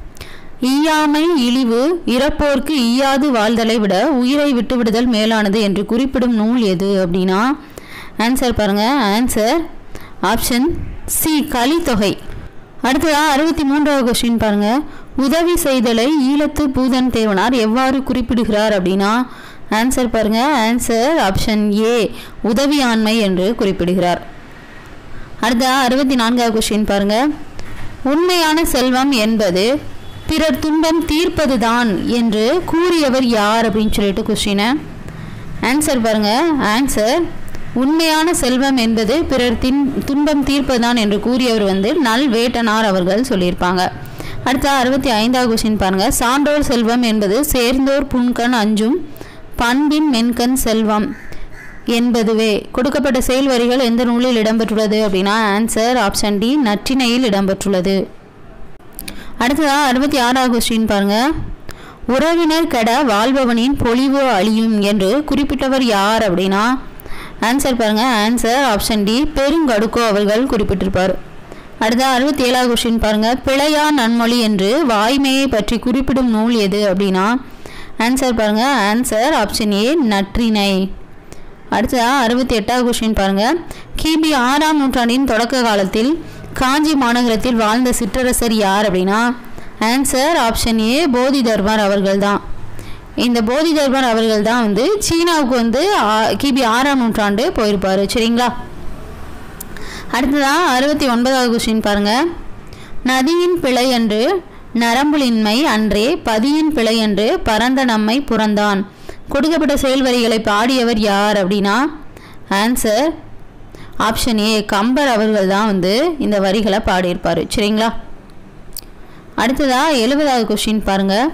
ஈயாமை இழிவு இறப்போர்க்கு ஈயாது வாழ்தலை விட உயிரை விட்டுவிடுதல் மேலானது என்று குறிப்பிடும் நூல் எது அப்படின்னா ஆன்சர் பாருங்க ஆன்சர் ஆப்ஷன் சி கலித்தொகை அடுத்ததாக அறுபத்தி மூன்றாவது கொஸ்டின் பாருங்க உதவி செய்தலை ஈழத்து பூதன் தேவனார் எவ்வாறு குறிப்பிடுகிறார் அப்படின்னா ஆன்சர் பாருங்க ஆன்சர் ஆப்ஷன் ஏ உதவி ஆண்மை என்று குறிப்பிடுகிறார் அடுத்த அறுபத்தி நான்காவது கொஸ்டின் பாருங்க உண்மையான செல்வம் என்பது பிறர் துன்பம் தீர்ப்பதுதான் என்று கூறியவர் யார் அப்படின்னு சொல்லிட்டு கொஸ்டினை ஆன்சர் பாருங்க ஆன்சர் உண்மையான செல்வம் என்பது பிறர் தின் துன்பம் தீர்ப்பதுதான் என்று கூறியவர் வந்து நல் வேட்டனார் அவர்கள் சொல்லியிருப்பாங்க அடுத்த அறுபத்தி ஐந்தாவது கொஸ்டின் பாருங்க சான்றோர் செல்வம் என்பது சேர்ந்தோர் புன்கண் அஞ்சும் பண்பின் மென்கண் செல்வம் என்பதுவே கொடுக்கப்பட்ட செயல் வரிகள் எந்த நூலில் இடம்பெற்றுள்ளது அப்படின்னா ஆன்சர் ஆப்ஷன் டி நற்றிணையில் இடம்பெற்றுள்ளது அடுத்ததாக அறுபத்தி ஆறாவது கொஸ்டின் பாருங்க உறவினர் கெட வாழ்பவனின் பொலிவு அழியும் என்று குறிப்பிட்டவர் யார் அப்படின்னா ஆன்சர் பாருங்க ஆன்சர் ஆப்ஷன் டி பெருங்கடுக்கோ அவர்கள் குறிப்பிட்டிருப்பார் அடுத்த அறுபத்தி ஏழாவது கொஸ்டின் பாருங்க பிழையா நன்மொழி என்று வாய்மையை பற்றி குறிப்பிடும் நூல் எது அப்படின்னா ஆன்சர் பாருங்க ஆன்சர் ஆப்ஷன் ஏ நற்றிணை அடுத்ததாக அறுபத்தி எட்டாவது கொஸ்டின் பாருங்க கிபி ஆறாம் நூற்றாண்டின் தொடக்க காலத்தில் காஞ்சி மாநகரத்தில் வாழ்ந்த சிற்றரசர் யார் அப்படின்னா ஆன்சர் ஆப்ஷன் ஏ போதி தர்மர் அவர்கள் தான் இந்த போதி தர்மர் அவர்கள் தான் வந்து சீனாவுக்கு வந்து ஆ- கிபி ஆறாம் நூற்றாண்டு போயிருப்பார் சரிங்களா அடுத்ததாக அறுபத்தி ஒன்பதாவது கொஸ்டின் பாருங்க நதியின் பிழை என்று நரம்புலின்மை அன்றே பதியின் பிழை என்று பரந்த நம்மை புறந்தான் கொடுக்கப்பட்ட செயல்வரிகளை பாடியவர் யார் அப்படின்னா ஆன்சர் ஆப்ஷன் ஏ கம்பர் அவர்கள் தான் வந்து இந்த வரிகளை பாடியிருப்பார் சரிங்களா அடுத்ததாக எழுபதாவது கொஸ்டின் பாருங்கள்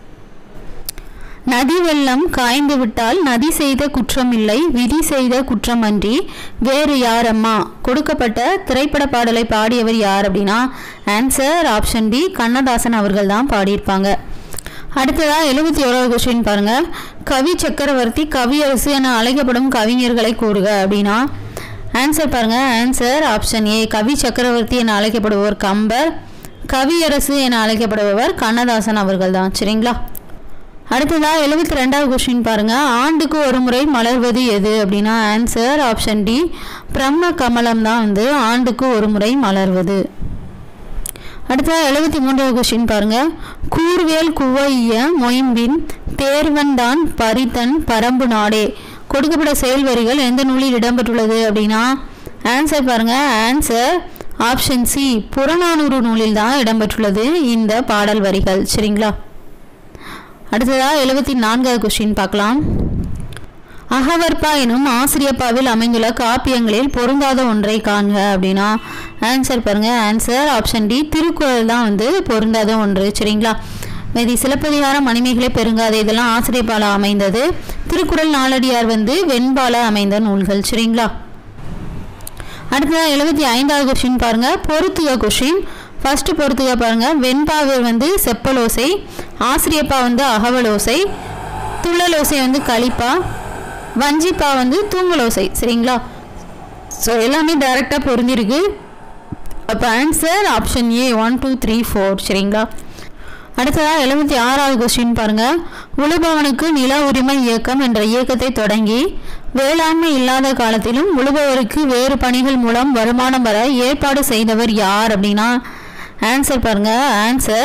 நதி வெள்ளம் காய்ந்து விட்டால் நதி செய்த குற்றமில்லை விதி செய்த குற்றமன்றி வேறு யாரம்மா கொடுக்கப்பட்ட திரைப்பட பாடலை பாடியவர் யார் அப்படின்னா ஆன்சர் ஆப்ஷன் பி கண்ணதாசன் அவர்கள் தான் பாடியிருப்பாங்க அடுத்ததா எழுபத்தி ஓராவது கொஸ்டின் பாருங்க கவி சக்கரவர்த்தி கவியரசு என அழைக்கப்படும் கவிஞர்களை கூறுக அப்படின்னா ஆன்சர் பாருங்க ஆன்சர் ஆப்ஷன் ஏ கவி சக்கரவர்த்தி என அழைக்கப்படுபவர் கம்பர் கவியரசு என அழைக்கப்படுபவர் கண்ணதாசன் அவர்கள் தான் சரிங்களா அடுத்ததாக எழுபத்தி ரெண்டாவது கொஸ்டின் பாருங்க ஆண்டுக்கு ஒரு முறை மலர்வது எது அப்படின்னா ஆன்சர் ஆப்ஷன் டி பிரம்ம கமலம் தான் வந்து ஆண்டுக்கு ஒரு முறை மலர்வது அடுத்ததாக எழுபத்தி மூன்றாவது கொஸ்டின் பாருங்க கூர்வேல் குவைய மொயம்பின் தேர்வன் தான் பரித்தன் பரம்பு நாடே கொடுக்கப்பட்ட செயல் வரிகள் எந்த நூலில் இடம்பெற்றுள்ளது அப்படின்னா ஆன்சர் பாருங்க ஆன்சர் ஆப்ஷன் சி புறநானூறு நூலில் தான் இடம்பெற்றுள்ளது இந்த பாடல் வரிகள் சரிங்களா அடுத்ததாக எழுபத்தி நான்காவது கொஸ்டின் பார்க்கலாம் அகவற்பா எனும் ஆசிரியப்பாவில் அமைந்துள்ள காப்பியங்களில் பொருந்தாத ஒன்றை காண்க அப்படின்னா ஆன்சர் பாருங்க ஆன்சர் ஆப்ஷன் டி திருக்குறள் தான் வந்து பொருந்தாத ஒன்று சரிங்களா மீதி சிலப்பதிகாரம் மணிமேகலை பெருங்காதை இதெல்லாம் ஆசிரியப்பால அமைந்தது திருக்குறள் நாலடியார் வந்து வெண்பால அமைந்த நூல்கள் சரிங்களா அடுத்ததாக எழுபத்தி ஐந்தாவது கொஸ்டின் பாருங்க பொறுத்துக கொஸ்டின் ஃபர்ஸ்ட் பொறுத்துக பாருங்க வெண்பாவை வந்து செப்பலோசை ஆசிரியப்பா வந்து அகவலோசை துள்ளலோசை வந்து களிப்பா வஞ்சிப்பா வந்து தூங்கலோசை சரிங்களா ஸோ எல்லாமே டைரெக்டாக பொருந்திருக்கு அப்போ answer option A one two three four சரிங்களா அடுத்ததாக எழுபத்தி ஆறாவது கொஸ்டின் பாருங்க உழுபவனுக்கு நில உரிமை இயக்கம் என்ற இயக்கத்தை தொடங்கி வேளாண்மை இல்லாத காலத்திலும் உழுபவருக்கு வேறு பணிகள் மூலம் வருமானம் வர ஏற்பாடு செய்தவர் யார் அப்படின்னா ஆன்சர் பாருங்க answer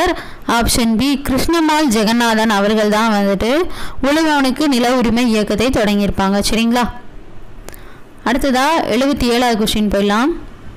option B Krishnammal Jagannathan அவர்கள் தான் வந்துட்டு உழவனுக்கு நில உரிமை இயக்கத்தை தொடங்கியிருப்பாங்க சரிங்களா அடுத்ததா எழுபத்தி ஏழாவது கொஸ்டின் போயிடலாம்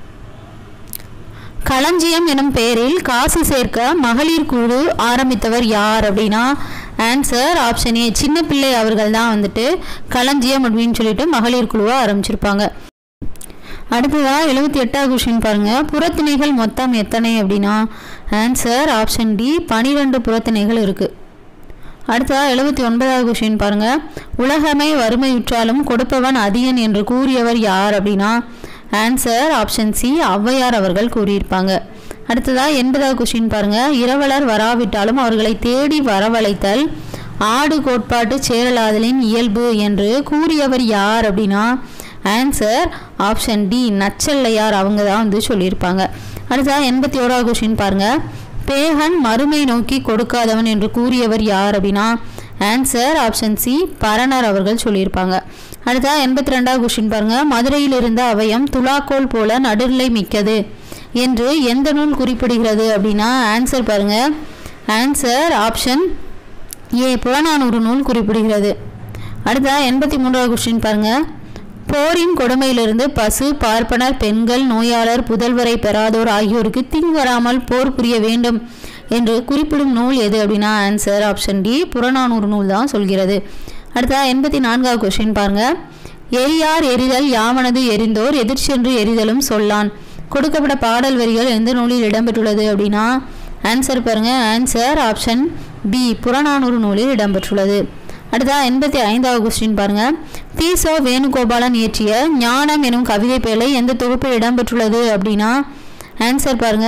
களஞ்சியம் எனும் பெயரில் காசு சேர்க்க மகளிர் குழு ஆரம்பித்தவர் யார் அப்படின்னா ஆன்சர் ஆப்ஷன் ஏ சின்ன பிள்ளை அவர்கள் தான் வந்துட்டு களஞ்சியம் அப்படின்னு சொல்லிட்டு மகளிர் குழுவை ஆரம்பிச்சிருப்பாங்க அடுத்ததா எழுபத்தி எட்டாவது கொஸ்டின் பாருங்க புறத்திணைகள் மொத்தம் எத்தனை அப்படின்னா ஆன்சர் ஆப்ஷன் டி பனிரெண்டு புறத்திணைகள் இருக்கு அடுத்ததா எழுபத்தி ஒன்பதாவது கொஸ்டின் பாருங்க உலகமே வறுமையுற்றாலும் கொடுப்பவன் அதியன் என்று கூறியவர் யார் அப்படின்னா ஆன்சர் ஆப்ஷன் சி ஔவையார் அவர்கள் கூறியிருப்பாங்க அடுத்ததா எண்பதாவது கொஸ்டின் பாருங்க இரவலர் வராவிட்டாலும் அவர்களை தேடி வரவழைத்தல் ஆடு கோட்பாட்டு சேரலாதலின் இயல்பு என்று கூறியவர் யார் அப்படின்னா ஆன்சர் ஆப்ஷன் டி நச்சல்லையார் அவங்க தான் வந்து சொல்லியிருப்பாங்க அடுத்ததா எண்பத்தி ஓராவது கொஸ்டின் பாருங்க பேகன் மறுமை நோக்கி கொடுக்காதவன் என்று கூறியவர் யார் அப்படின்னா ஆன்சர் ஆப்ஷன் சி பரணர் அவர்கள் சொல்லியிருப்பாங்க அடுத்தா எண்பத்தி ரெண்டாவது கொஸ்டின் பாருங்க மதுரையில் இருந்த அவயம் துலாக்கோல் போல நடுநிலை மிக்கது என்று எந்த நூல் குறிப்பிடுகிறது அப்படின்னா ஆன்சர் பாருங்க ஆன்சர் ஆப்ஷன் ஏ புறநானூறு நூல் குறிப்பிடுகிறது அடுத்தா எண்பத்தி மூன்றாவது கொஸ்டின் பாருங்க போரின் கொடுமையிலிருந்து பசு பார்ப்பனர் பெண்கள் நோயாளர் புதல்வரை பெறாதோர் ஆகியோருக்கு தீங்கு வராமல் போர் புரிய வேண்டும் என்று குறிப்பிடும் நூல் எது அப்படின்னா ஆன்சர் ஆப்ஷன் டி புறநானூறு நூல் தான் சொல்கிறது அடுத்தா எண்பத்தி நான்காவது கொஸ்டின் பாருங்க எரியார் எரிதல் யாவனது எரிந்தோர் எதிர்ச்சென்று எரிதலும் சொல்லான் கொடுக்கப்பட்ட பாடல் வரிகள் எந்த நூலில் இடம்பெற்றுள்ளது அப்படின்னா ஆன்சர் பாருங்க ஆன்சர் ஆப்ஷன் பி புறநானூறு நூலில் இடம்பெற்றுள்ளது அடுத்தா எண்பத்தி ஐந்தாவது கொஸ்டின் பாருங்க தீசோ வேணுகோபாலன் இயற்றிய ஞானம் எனும் கவிதை பேழை எந்த தொகுப்பில் இடம்பெற்றுள்ளது அப்படின்னா ஆன்சர் பாருங்க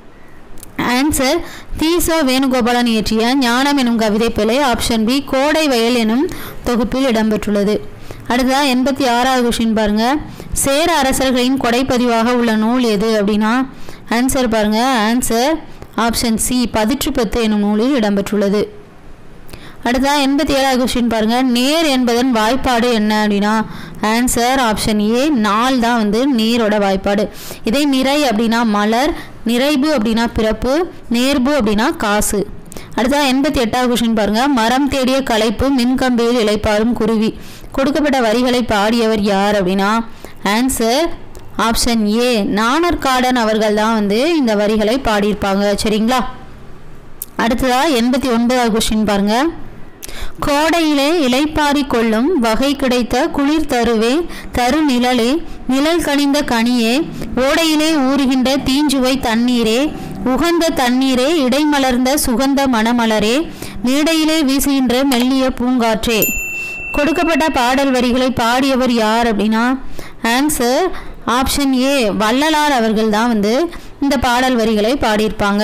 ஆன்சர் தீசோ வேணுகோபாலன் இயற்றிய ஞானம் எனும் கவிதை பேழை ஆப்ஷன் பி கோடை வயல் எனும் தொகுப்பில் இடம்பெற்றுள்ளது அடுத்ததா எண்பத்தி ஆறாவது கொஸ்டின் பாருங்க சேர அரசர்களின் கொடைப்பதிவாக உள்ள நூல் எது அப்படின்னா ஆன்சர் பாருங்க ஆன்சர் ஆப்ஷன் சி பதிற்றுப்பத்து எனும் நூலில் இடம்பெற்றுள்ளது அடுத்தா எண்பத்தி ஏழாவது கொஸ்டின் பாருங்க நேர் என்பதன் வாய்ப்பாடு என்ன அப்படின்னா ஆன்சர் ஆப்ஷன் ஏ நாள் தான் வந்து நேரோட வாய்ப்பாடு இதே நிறை அப்படின்னா மலர் நிறைவு அப்படின்னா பிறப்பு நேர்பு அப்படின்னா காசு அடுத்தா எண்பத்தி எட்டாவது கொஸ்டின் பாருங்க மரம் தேடிய களைப்பு மின்கம்பியில் இளைப்பாறும் குருவி கொடுக்கப்பட்ட வரிகளை பாடியவர் யார் அப்படின்னா ஆன்சர் ஆப்ஷன் ஏ நாணர்காடன் அவர்கள் தான் வந்து இந்த வரிகளை பாடியிருப்பாங்க சரிங்களா அடுத்ததா எண்பத்தி ஒன்பதாவது கொஸ்டின் பாருங்க கோடையிலே இலைப்பாரி கொள்ளும் வகை கிடைத்த குளிர் தருவே தரு நிழலே நிழல் கனிந்த கனியே ஓடையிலே ஊறுகின்ற தீஞ்சுவை தண்ணீரே உகந்த தண்ணீரே இடைமலர்ந்த சுகந்த மணமலரே மேடையிலே வீசுகின்ற மெல்லிய பூங்காற்றே கொடுக்கப்பட்ட பாடல் வரிகளை பாடியவர் யார் அப்படின்னா ஆன்சர் ஆப்ஷன் ஏ வள்ளலார் அவர்கள் தான் வந்து இந்த பாடல் வரிகளை பாடியிருப்பாங்க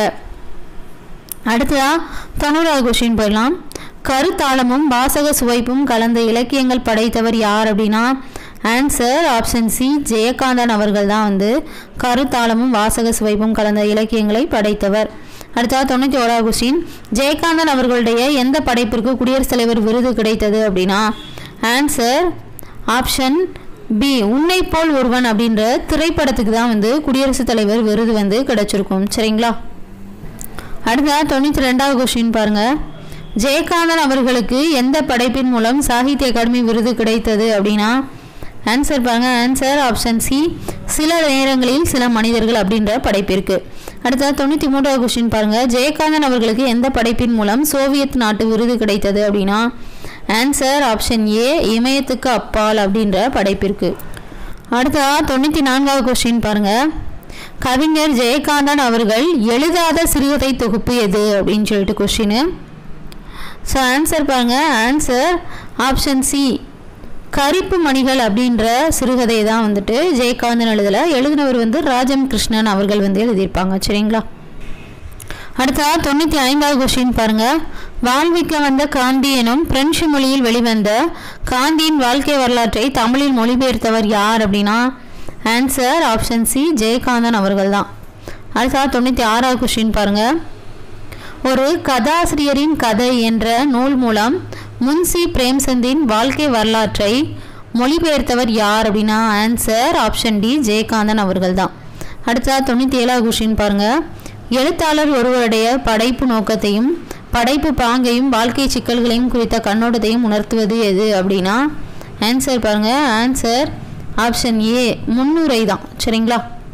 அடுத்ததா தொண்ணூறாவது கொஸ்டின் போயிடலாம் கருத்தாளமும் வாசக சுவைப்பும் கலந்த இலக்கியங்கள் படைத்தவர் யார் அப்படின்னா ஆன்சர் ஆப்ஷன் சி ஜெயகாந்தன் அவர்கள் தான் வந்து கருத்தாளமும் வாசக சுவைப்பும் கலந்த இலக்கியங்களை படைத்தவர் அடுத்தா தொண்ணூற்றி ஓராவது கொஸ்டின் ஜெயகாந்தன் அவர்களுடைய எந்த படைப்பிற்கு குடியரசுத் தலைவர் விருது கிடைத்தது அப்படின்னா ஆன்சர் ஆப்ஷன் பி உன்னை போல் ஒருவன் அப்படின்ற திரைப்படத்துக்கு தான் வந்து குடியரசுத் தலைவர் விருது வந்து கிடைச்சிருக்கும் சரிங்களா அடுத்ததா தொண்ணூற்றி ரெண்டாவது கொஸ்டின் பாருங்க ஜெயகாந்தன் அவர்களுக்கு எந்த படைப்பின் மூலம் சாகித்ய அகாடமி விருது கிடைத்தது அப்படின்னா ஆன்சர் பாருங்க ஆன்சர் ஆப்ஷன் சி சில நேரங்களில் சில மனிதர்கள் அப்படின்ற படைப்பிற்கு அடுத்தது தொண்ணூற்றி மூன்றாவது கொஸ்டின் பாருங்க ஜெயகாந்தன் அவர்களுக்கு எந்த படைப்பின் மூலம் சோவியத் நாட்டு விருது கிடைத்தது அப்படின்னா ஆன்சர் ஆப்ஷன் ஏ இமயத்துக்கு அப்பால் அப்படின்ற படைப்பிற்கு அடுத்ததா தொண்ணூற்றி நான்காவது கொஸ்டின் பாருங்க கவிஞர் ஜெயகாந்தன் அவர்கள் எழுதாத சிறுகதை தொகுப்பு எது அப்படின்னு சொல்லிட்டு கொஸ்டின் ஸோ ஆன்சர் பாருங்க answer option C Karippu Manigal அப்படின்ற சிறுகதை தான் வந்துட்டு ஜெயகாந்தன் எழுதலை எழுதினவர் வந்து ராஜம் கிருஷ்ணன் அவர்கள் வந்து எழுதியிருப்பாங்க சரிங்களா அடுத்ததா தொண்ணூற்றி ஐந்தாவது கொஸ்டின் பாருங்க வாழ்விக்க வந்த காந்தி எனும் பிரெஞ்சு மொழியில் வெளிவந்த காந்தியின் வாழ்க்கை வரலாற்றை தமிழில் மொழிபெயர்த்தவர் யார் அப்படின்னா ஆன்சர் ஆப்ஷன் சி ஜெயகாந்தன் அவர்கள் தான் அடுத்ததா தொண்ணூற்றி ஆறாவது கொஸ்டின் பாருங்க ஒரு கதாசிரியரின் கதை என்ற நூல் மூலம் முன்சி பிரேம்சந்தின் வாழ்க்கை வரலாற்றை மொழிபெயர்த்தவர் யார் அப்படின்னா ஆன்சர் ஆப்ஷன் டி ஜெயகாந்தன் அவர்கள் தான் அடுத்ததா தொண்ணூற்றி ஏழாவது கொஸ்டின் பாருங்க எழுத்தாளர் ஒருவருடைய படைப்பு நோக்கத்தையும் படைப்பு பாங்கையும் வாழ்க்கை சிக்கல்களையும் குறித்த கண்ணோட்டத்தையும் உணர்த்துவது எது அப்படின்னா ஆன்சர் பாருங்க ஆன்சர் ஆப்ஷன் ஏ முன்னுரை தான் சரிங்களா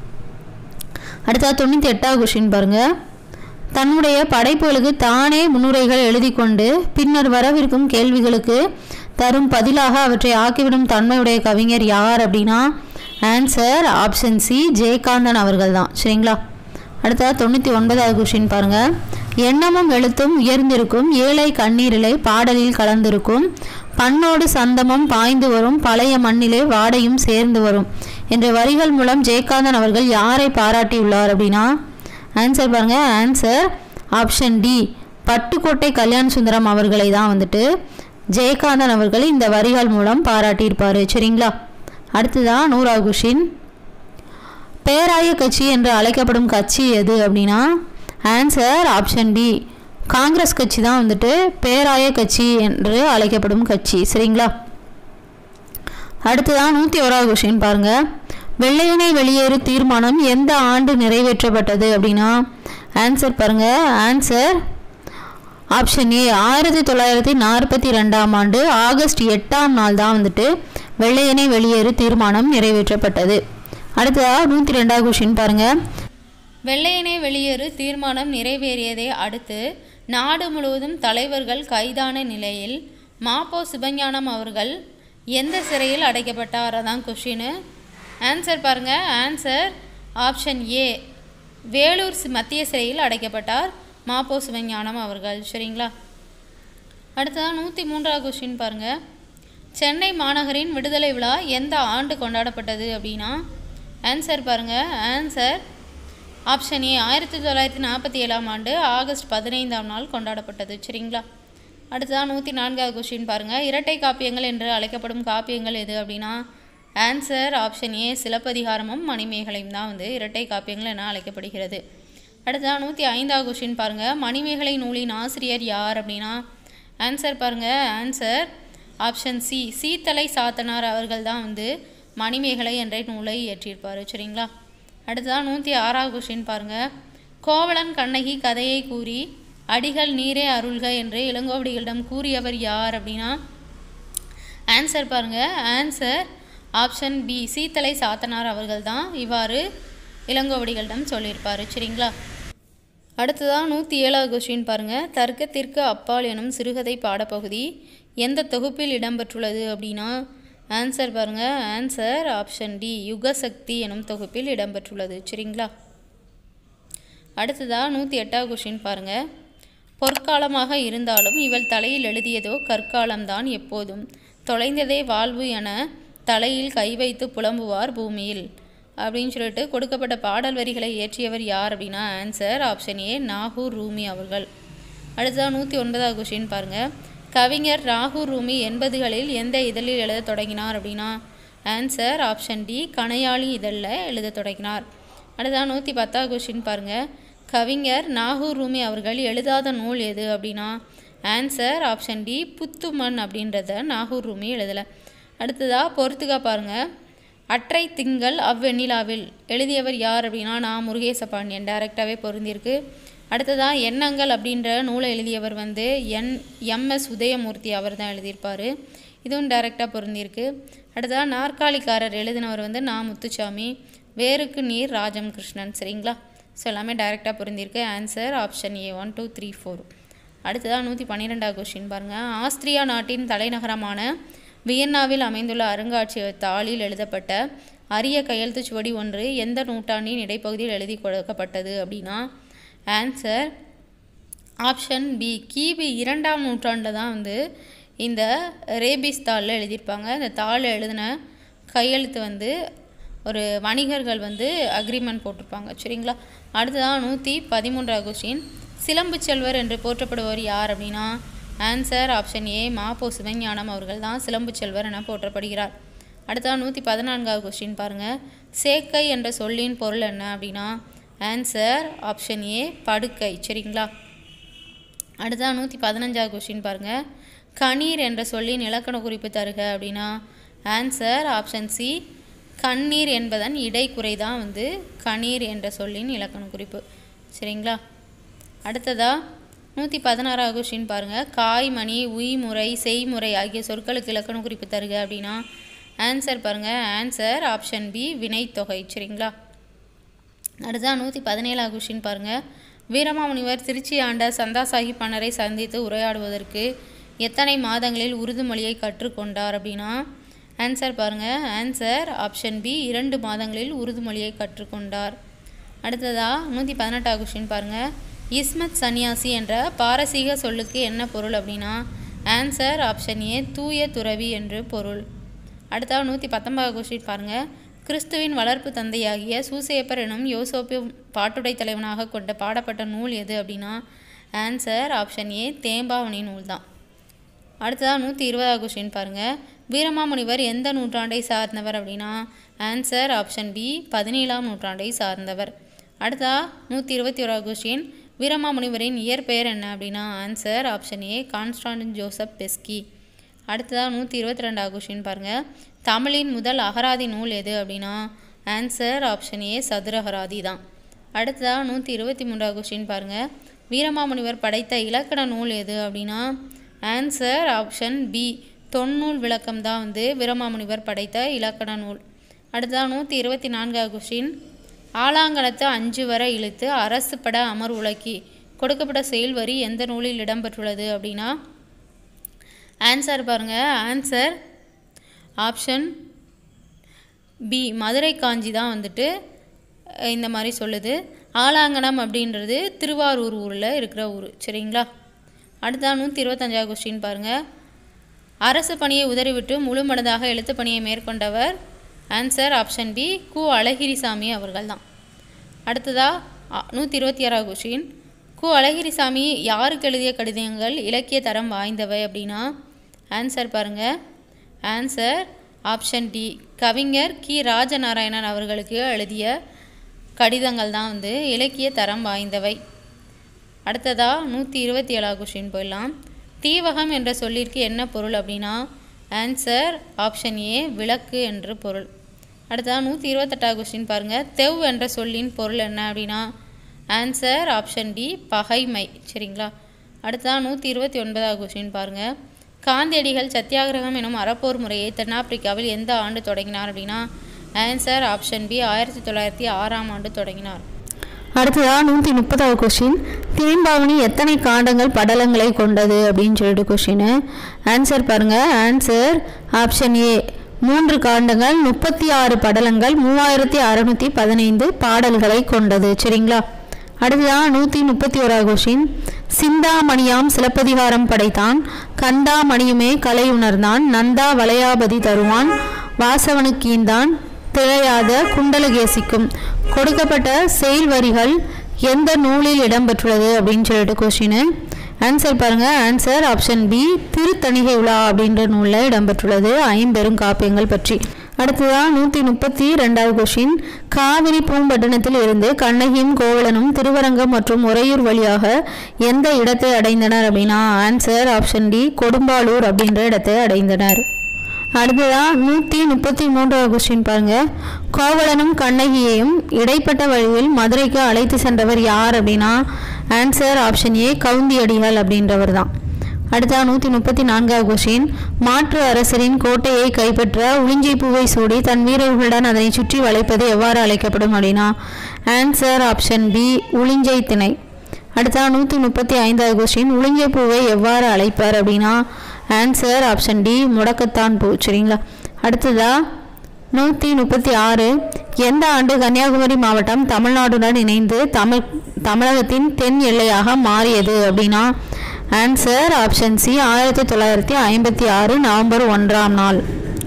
அடுத்தா தொண்ணூற்றி எட்டாவது கொஷின் பாருங்க தன்னுடைய படைப்புகளுக்கு தானே முன்னுரைகள் எழுதி கொண்டு பின்னர் வரவிருக்கும் கேள்விகளுக்கு தரும் பதிலாக அவற்றை ஆக்கிவிடும் தன்மையுடைய கவிஞர் யார் அப்படின்னா ஆன்சர் ஆப்ஷன் சி ஜெயகாந்தன் அவர்கள் தான் சரிங்களா அடுத்தா தொண்ணூற்றி ஒன்பதாவது கொஷின் பாருங்க எண்ணமும் எழுத்தும் உயர்ந்திருக்கும் ஏழை கண்ணீரிலே பாடலில் கலந்திருக்கும் பண்ணோடு சந்தமும் பாய்ந்து வரும் பழைய மண்ணிலே வாடையும் சேர்ந்து வரும் என்ற வரிகள் மூலம் ஜெயகாந்தன் அவர்கள் யாரை பாராட்டியுள்ளார் அப்படின்னா ஆன்சர் பாருங்க ஆன்சர் ஆப்ஷன் டி பட்டுக்கோட்டை கல்யாண சுந்தரம் அவர்களை தான் வந்துட்டு ஜெயகாந்தன் அவர்கள் இந்த வரிகள் மூலம் பாராட்டியிருப்பார் சரிங்களா அடுத்ததான் நூறாவது கொஷின் பேராய கட்சி என்று அழைக்கப்படும் கட்சி எது அப்படின்னா ஆன்சர் ஆப்ஷன் பி காங்கிரஸ் கட்சி தான் வந்துட்டு பேராய கட்சி என்று அழைக்கப்படும் கட்சி சரிங்களா அடுத்ததான் நூற்றி ஓராவது கொஷின் பாருங்க வெள்ளையனை வெளியேறு தீர்மானம் எந்த ஆண்டு நிறைவேற்றப்பட்டது அப்படின்னா ஆன்சர் பாருங்க ஆன்சர் ஆப்ஷன் ஏ ஆயிரத்தி தொள்ளாயிரத்தி நாற்பத்தி ரெண்டாம் ஆண்டு ஆகஸ்ட் எட்டாம் நாள் தான் வந்துட்டு வெள்ளையனை வெளியேறு தீர்மானம் நிறைவேற்றப்பட்டது அடுத்ததாக நூற்றி ரெண்டாவது கொஷின் பாருங்க வெள்ளையனே வெளியேறு தீர்மானம் நிறைவேறியதை அடுத்து நாடு முழுவதும் தலைவர்கள் கைதான நிலையில் மாப்போ சிவஞானம் அவர்கள் எந்த சிறையில் அடைக்கப்பட்டார் அதான் கொஷினு ஆன்சர் பாருங்க ஆன்சர் ஆப்ஷன் ஏ வேலூர் சி- மத்திய சிறையில் அடைக்கப்பட்டார் மாப்போ சிவஞானம் அவர்கள் சரிங்களா அடுத்ததான் நூற்றி மூன்றாவது கொஷின் பாருங்க சென்னை மாநகரின் விடுதலை விழா எந்த ஆண்டு கொண்டாடப்பட்டது அப்படின்னா ஆன்சர் பாருங்க ஆன்சர் ஆப்ஷன் ஏ ஆயிரத்தி தொள்ளாயிரத்தி நாற்பத்தி ஏழாம் ஆண்டு ஆகஸ்ட் பதினைந்தாம் நாள் கொண்டாடப்பட்டது சரிங்களா அடுத்ததான் நூற்றி நான்காவது கொஸ்டின் பாருங்கள் இரட்டை காப்பியங்கள் என்று அழைக்கப்படும் காப்பியங்கள் எது அப்படின்னா ஆன்சர் ஆப்ஷன் ஏ சிலப்பதிகாரமும் மணிமேகலையும் தான் வந்து இரட்டை காப்பியங்கள் என அழைக்கப்படுகிறது அடுத்ததான் நூற்றி ஐந்தாவது கொஸ்டின் பாருங்கள் மணிமேகலை நூலின் ஆசிரியர் யார் அப்படின்னா ஆன்சர் பாருங்கள் answer option C Seethalai Sathanar அவர்கள் தான் வந்து மணிமேகலை என்ற நூலை இயற்றியிருப்பார் சரிங்களா அடுத்ததான் நூற்றி ஆறாவது கொஸ்டின் பாருங்கள் கோவலன் கண்ணகி கதையை கூறி அடிகள் நீரே அருள்க என்று இளங்கோவடிகளிடம் கூறியவர் யார் அப்படின்னா ஆன்சர் பாருங்க answer option B Seethalai Sathanar அவர்கள் தான் இவ்வாறு இளங்கோவடிகளிடம் சொல்லியிருப்பார் சரிங்களா அடுத்ததான் நூற்றி ஏழாவது கொஸ்டின் பாருங்கள் தர்க்கத்திற்கு அப்பால் எனும் சிறுகதை பாடப்பகுதி எந்த தொகுப்பில் இடம்பெற்றுள்ளது அப்படின்னா ஆன்சர் பாருங்கள் ஆன்சர் ஆப்ஷன் டி யுகசக்தி எனும் தொகுப்பில் இடம்பெற்றுள்ளது சரிங்களா அடுத்ததாக நூற்றி எட்டாவது கொஸ்டின் பாருங்கள் பொற்காலமாக இருந்தாலும் இவள் தலையில் எழுதியதோ கற்காலம்தான் எப்போதும் தொலைந்ததே வாழ்வு என தலையில் கை வைத்து புலம்புவார் பூமியில் அப்படின்னு சொல்லிட்டு கொடுக்கப்பட்ட பாடல் வரிகளை இயற்றியவர் யார் அப்படின்னா answer option A Nagore Rumi அவர்கள் அடுத்ததாக நூற்றி ஒன்பதாவது கொஸ்டின் பாருங்கள் கவிஞர் ராகூர் ரூமி எண்பதுகளில் எந்த இதழில் எழுதத் தொடங்கினார் அப்படின்னா ஆன்சர் ஆப்ஷன் டி கணையாளி இதழில் எழுதத் தொடங்கினார் அடுத்ததாக நூற்றி பத்தாவது கொஸ்டின் பாருங்கள் கவிஞர் நாகூர் ரூமி அவர்கள் எழுதாத நூல் எது அப்படின்னா ஆன்சர் ஆப்ஷன் டி புத்துமண் அப்படின்றத நாகூர் ரூமி எழுதலை அடுத்ததாக பொறுத்துக்கா பாருங்கள் அற்றை திங்கள் அவ்வெண்ணிலாவில் எழுதியவர் யார் அப்படின்னா நான் முருகேச பாண்டியன் டைரக்டாகவே பொருந்திருக்கு அடுத்ததாக எண்ணங்கள் அப்படின்ற நூலை எழுதியவர் வந்து என் எம்எஸ் உதயமூர்த்தி அவர் தான் எழுதியிருப்பார் இதுவும் டைரெக்டாக பொருந்திருக்கு அடுத்ததாக நாற்காலிக்காரர் எழுதினவர் வந்து நா முத்துச்சாமி வேருக்கு நீர் ராஜம் கிருஷ்ணன் சரிங்களா ஸோ எல்லாமே டைரெக்டாக பொருந்திருக்கு answer option A one two three four அடுத்ததாக நூற்றி பன்னிரெண்டாவது கொஸ்டின் பாருங்கள் ஆஸ்திரியா நாட்டின் தலைநகரமான வியன்னாவில் அமைந்துள்ள அருங்காட்சியக தாளில் எழுதப்பட்ட அரிய கையெழுத்துச் சுவடி ஒன்று எந்த நூற்றாண்டின் இடைப்பகுதியில் எழுதி கொடுக்கப்பட்டது அப்படின்னா ஆன்சர் ஆப்ஷன் பி கிபி இரண்டாம் நூற்றாண்டில் தான் வந்து இந்த ரேபிஸ் தாளில் எழுதியிருப்பாங்க இந்த தாளில் எழுதின கையெழுத்து வந்து ஒரு வணிகர்கள் வந்து அக்ரிமெண்ட் போட்டிருப்பாங்க சரிங்களா அடுத்ததான் நூற்றி பதிமூன்றாவது கொஸ்டின் சிலம்பு செல்வர் என்று போற்றப்படுபவர் யார் அப்படின்னா answer option A Mapo Sivagnanam அவர்கள் தான் சிலம்பு செல்வர் என போற்றப்படுகிறார் அடுத்ததான் நூற்றி பதினான்காவது கொஸ்டின் பாருங்கள் சேக்கை என்ற சொல்லின் பொருள் என்ன அப்படின்னா ஆன்சர் ஆப்ஷன் ஏ படுக்கை சரிங்களா அடுத்ததான் நூற்றி பதினஞ்சாவது கொஸ்டின் பாருங்கள் கணீர் என்ற சொல்லின் இலக்கண குறிப்பு தருக அப்படின்னா ஆன்சர் ஆப்ஷன் சி கண்ணீர் என்பதன் இடைக்குறை தான் வந்து கணீர் என்ற சொல்லின் இலக்கண குறிப்பு சரிங்களா அடுத்ததா நூற்றி பதினாறாவது கொஸ்டின் பாருங்கள் காய் மணி உய்முறை செய்முறை ஆகிய சொற்களுக்கு இலக்கண குறிப்பு தருக அப்படின்னா ஆன்சர் பாருங்கள் ஆன்சர் ஆப்ஷன் பி வினைத்தொகை சரிங்களா அடுத்ததான் நூற்றி பதினேழாவது கொஸ்டின் பாருங்கள் வீரமாமுனிவர் திருச்சி ஆண்ட சந்தா சாஹிப் மன்னரை சந்தித்து உரையாடுவதற்கு எத்தனை மாதங்களில் உருது மொழியை கற்றுக்கொண்டார் அப்படின்னா ஆன்சர் பாருங்கள் ஆன்சர் ஆப்ஷன் பி இரண்டு மாதங்களில் உருது மொழியை கற்றுக்கொண்டார் அடுத்ததா நூற்றி பதினெட்டாவது கொஸ்டின் பாருங்கள் இஸ்மத் சன்னியாசி என்ற பாரசீக சொல்லுக்கு என்ன பொருள் அப்படின்னா ஆன்சர் ஆப்ஷன் ஏ தூய துறவி என்று பொருள் அடுத்தா நூற்றி பத்தொன்பதாவது கொஸ்டின் பாருங்கள் கிறிஸ்துவின் வளர்ப்பு தந்தையாகிய சூசேப்பர் எனும் யோசோப்பு பாட்டுடை தலைவனாக கொண்ட பாடப்பட்ட நூல் எது அப்படின்னா ஆன்சர் ஆப்ஷன் ஏ தேம்பாவணி நூல் தான் அடுத்ததாக நூற்றி இருபதாவது கொஸ்டின் பாருங்கள் வீரமாமுனிவர் எந்த நூற்றாண்டை சார்ந்தவர் அப்படின்னா ஆன்சர் ஆப்ஷன் பி பதினேழாம் நூற்றாண்டை சார்ந்தவர் அடுத்தா நூற்றி இருபத்தி ஓராவது கொஸ்டின் வீரமாமுனிவரின் இயற்பெயர் என்ன அப்படின்னா answer option A Constantine Joseph Beschi அடுத்ததாக நூற்றி இருபத்தி ரெண்டாவது கொஸ்டின் பாருங்கள் தமிழின் முதல் அகராதி நூல் எது அப்படின்னா ஆன்சர் ஆப்ஷன் ஏ சதுரகராதி தான் அடுத்ததாக நூற்றி இருபத்தி மூன்றாவது கொஸ்டின் பாருங்கள் வீரமாமுனிவர் படைத்த இலக்கண நூல் எது அப்படின்னா ஆன்சர் ஆப்ஷன் பி தொன்னூல் விளக்கம் தான் வந்து வீரமாமுனிவர் படைத்த இலக்கண நூல் அடுத்ததாக நூற்றி இருபத்தி நான்காவது கொஸ்டின் ஆலாங்கலத்து அஞ்சு வரை இழுத்து அரசு பட அமர் உலக்கி கொடுக்கப்பட்ட செயல் வரி எந்த நூலில் இடம்பெற்றுள்ளது அப்படின்னா ஆன்சர் பாருங்கள் answer option B Madurai Kanchi தான் வந்துட்டு அஹ், இந்த மாதிரி சொல்லுது ஆலாங்கனம் அப்படின்றது திருவாரூர் ஊரில் இருக்கிற ஊர் சரிங்களா அடுத்தா நூற்றி இருபத்தஞ்சாவது கொஸ்டின் பாருங்கள் அரசு பணியை உதறிவிட்டு முழு மனதாக எழுத்து பணியை மேற்கொண்டவர் ஆன்சர் ஆப்ஷன் பி கு அழகிரிசாமி அவர்கள் தான் அடுத்ததா நூற்றி இருபத்தி ஆறாவது கொஸ்டின் கு அழகிரிசாமி யாருக்கு எழுதிய கடிதங்கள் இலக்கிய தரம் வாய்ந்தவை அப்படின்னா ஆன்சர் பாருங்கள் ஆன்சர் ஆப்ஷன் டி கவிஞர் கி ராஜநாராயணன் அவர்களுக்கு எழுதிய கடிதங்கள் தான் வந்து இலக்கிய தரம் வாய்ந்தவை அடுத்ததா நூற்றி இருபத்தி ஏழாவது கொஸ்டின் போயிடலாம் தீவகம் என்ற சொல்லிற்கு என்ன பொருள் அப்படின்னா ஆன்சர் ஆப்ஷன் ஏ விளக்கு என்று பொருள் அடுத்ததா நூற்றி இருபத்தெட்டாவது கொஸ்டின் பாருங்கள் தெவ் என்ற சொல்லின் பொருள் என்ன அப்படின்னா ஆன்சர் ஆப்ஷன் டி பகைமை சரிங்களா அடுத்ததா நூற்றி இருபத்தி ஒன்பதாவது கொஸ்டின் பாருங்கள் காந்தியடிகள் சத்தியாகிரகம் எனும் அறப்போர் முறையை தென்னாப்பிரிக்காவில் எந்த ஆண்டு தொடங்கினார் அப்படின்னா ஆன்சர் ஆப்ஷன் பி ஆயிரத்தி தொள்ளாயிரத்தி ஆறாம் ஆண்டு தொடங்கினார் அடுத்ததாக நூற்றி முப்பதாவது கொஸ்டின் தேம்பாவணி எத்தனை காண்டங்கள் படலங்களை கொண்டது அப்படின்னு சொல்லிட்டு கொஸ்டின் ஆன்சர் பாருங்கள் ஆன்சர் ஆப்ஷன் ஏ மூன்று காண்டங்கள் முப்பத்தி ஆறு படலங்கள் மூவாயிரத்தி அறுநூற்றி பதினைந்து பாடல்களை கொண்டது சரிங்களா அடுத்ததாக நூற்றி முப்பத்தி ஓராவது கொஸ்டின் சிந்தாமணியாம் சிலப்பதிகாரம் படைத்தான் கண்டாமணியுமே கலை உணர்ந்தான் நந்தா வளையாபதி தருவான் வாசவனுக்கீந்தான் திளையாத குண்டலகேசிக்கும் கொடுக்கப்பட்ட செயல் வரிகள் எந்த நூலில் இடம்பெற்றுள்ளது அப்படின்னு சொல்லிட்டு கொஸ்டின் ஆன்சர் பாருங்க answer option B Thiruthanigai Ula அப்படின்ற நூலில் இடம்பெற்றுள்ளது ஐம்பெரும் காப்பியங்கள் பற்றி அடுத்ததான் நூற்றி முப்பத்தி ரெண்டாவது கொஸ்டின் காவிரி பூம்பட்டினத்தில் இருந்து கண்ணகியும் கோவலனும் திருவரங்கம் மற்றும் உறையூர் வழியாக எந்த இடத்தை அடைந்தனர் அப்படின்னா ஆன்சர் ஆப்ஷன் டி கொடும்பாலூர் அப்படின்ற இடத்தை அடைந்தனர் அடுத்ததா நூற்றி முப்பத்தி மூன்றாவது கொஸ்டின் பாருங்க கோவலனும் கண்ணகியையும் இடைப்பட்ட வழியில் மதுரைக்கு அழைத்து சென்றவர் யார் அப்படின்னா ஆன்சர் ஆப்ஷன் ஏ கவுந்தியடிகள் அப்படின்றவர் தான் அடுத்தா நூற்றி முப்பத்தி நான்காவது கொஸ்டின் மாற்று அரசரின் கோட்டையை கைப்பற்ற உளிஞ்சை பூவை சூடி தன் வீரர்களுடன் அதனை சுற்றி வளைப்பது எவ்வாறு அழைக்கப்படும் அப்படின்னா ஆன்சர் ஆப்ஷன் பி உளிஞ்சை திணை அடுத்தா நூற்றி முப்பத்தி ஐந்தாவது கொஸ்டின் உளிஞ்சை பூவை எவ்வாறு அழைப்பார் அப்படின்னா ஆன்சர் ஆப்ஷன் டி முடக்கத்தான் பூ சரிங்களா அடுத்ததா நூற்றி முப்பத்தி ஆறு எந்த ஆண்டு கன்னியாகுமரி மாவட்டம் தமிழ்நாடுடன் இணைந்து தமிழ் தமிழகத்தின் தென் எல்லையாக மாறியது அப்படின்னா ஆன்சர் ஆப்ஷன் சி ஆயிரத்தி தொள்ளாயிரத்தி ஐம்பத்தி ஆறு நவம்பர் ஒன்றாம் நாள்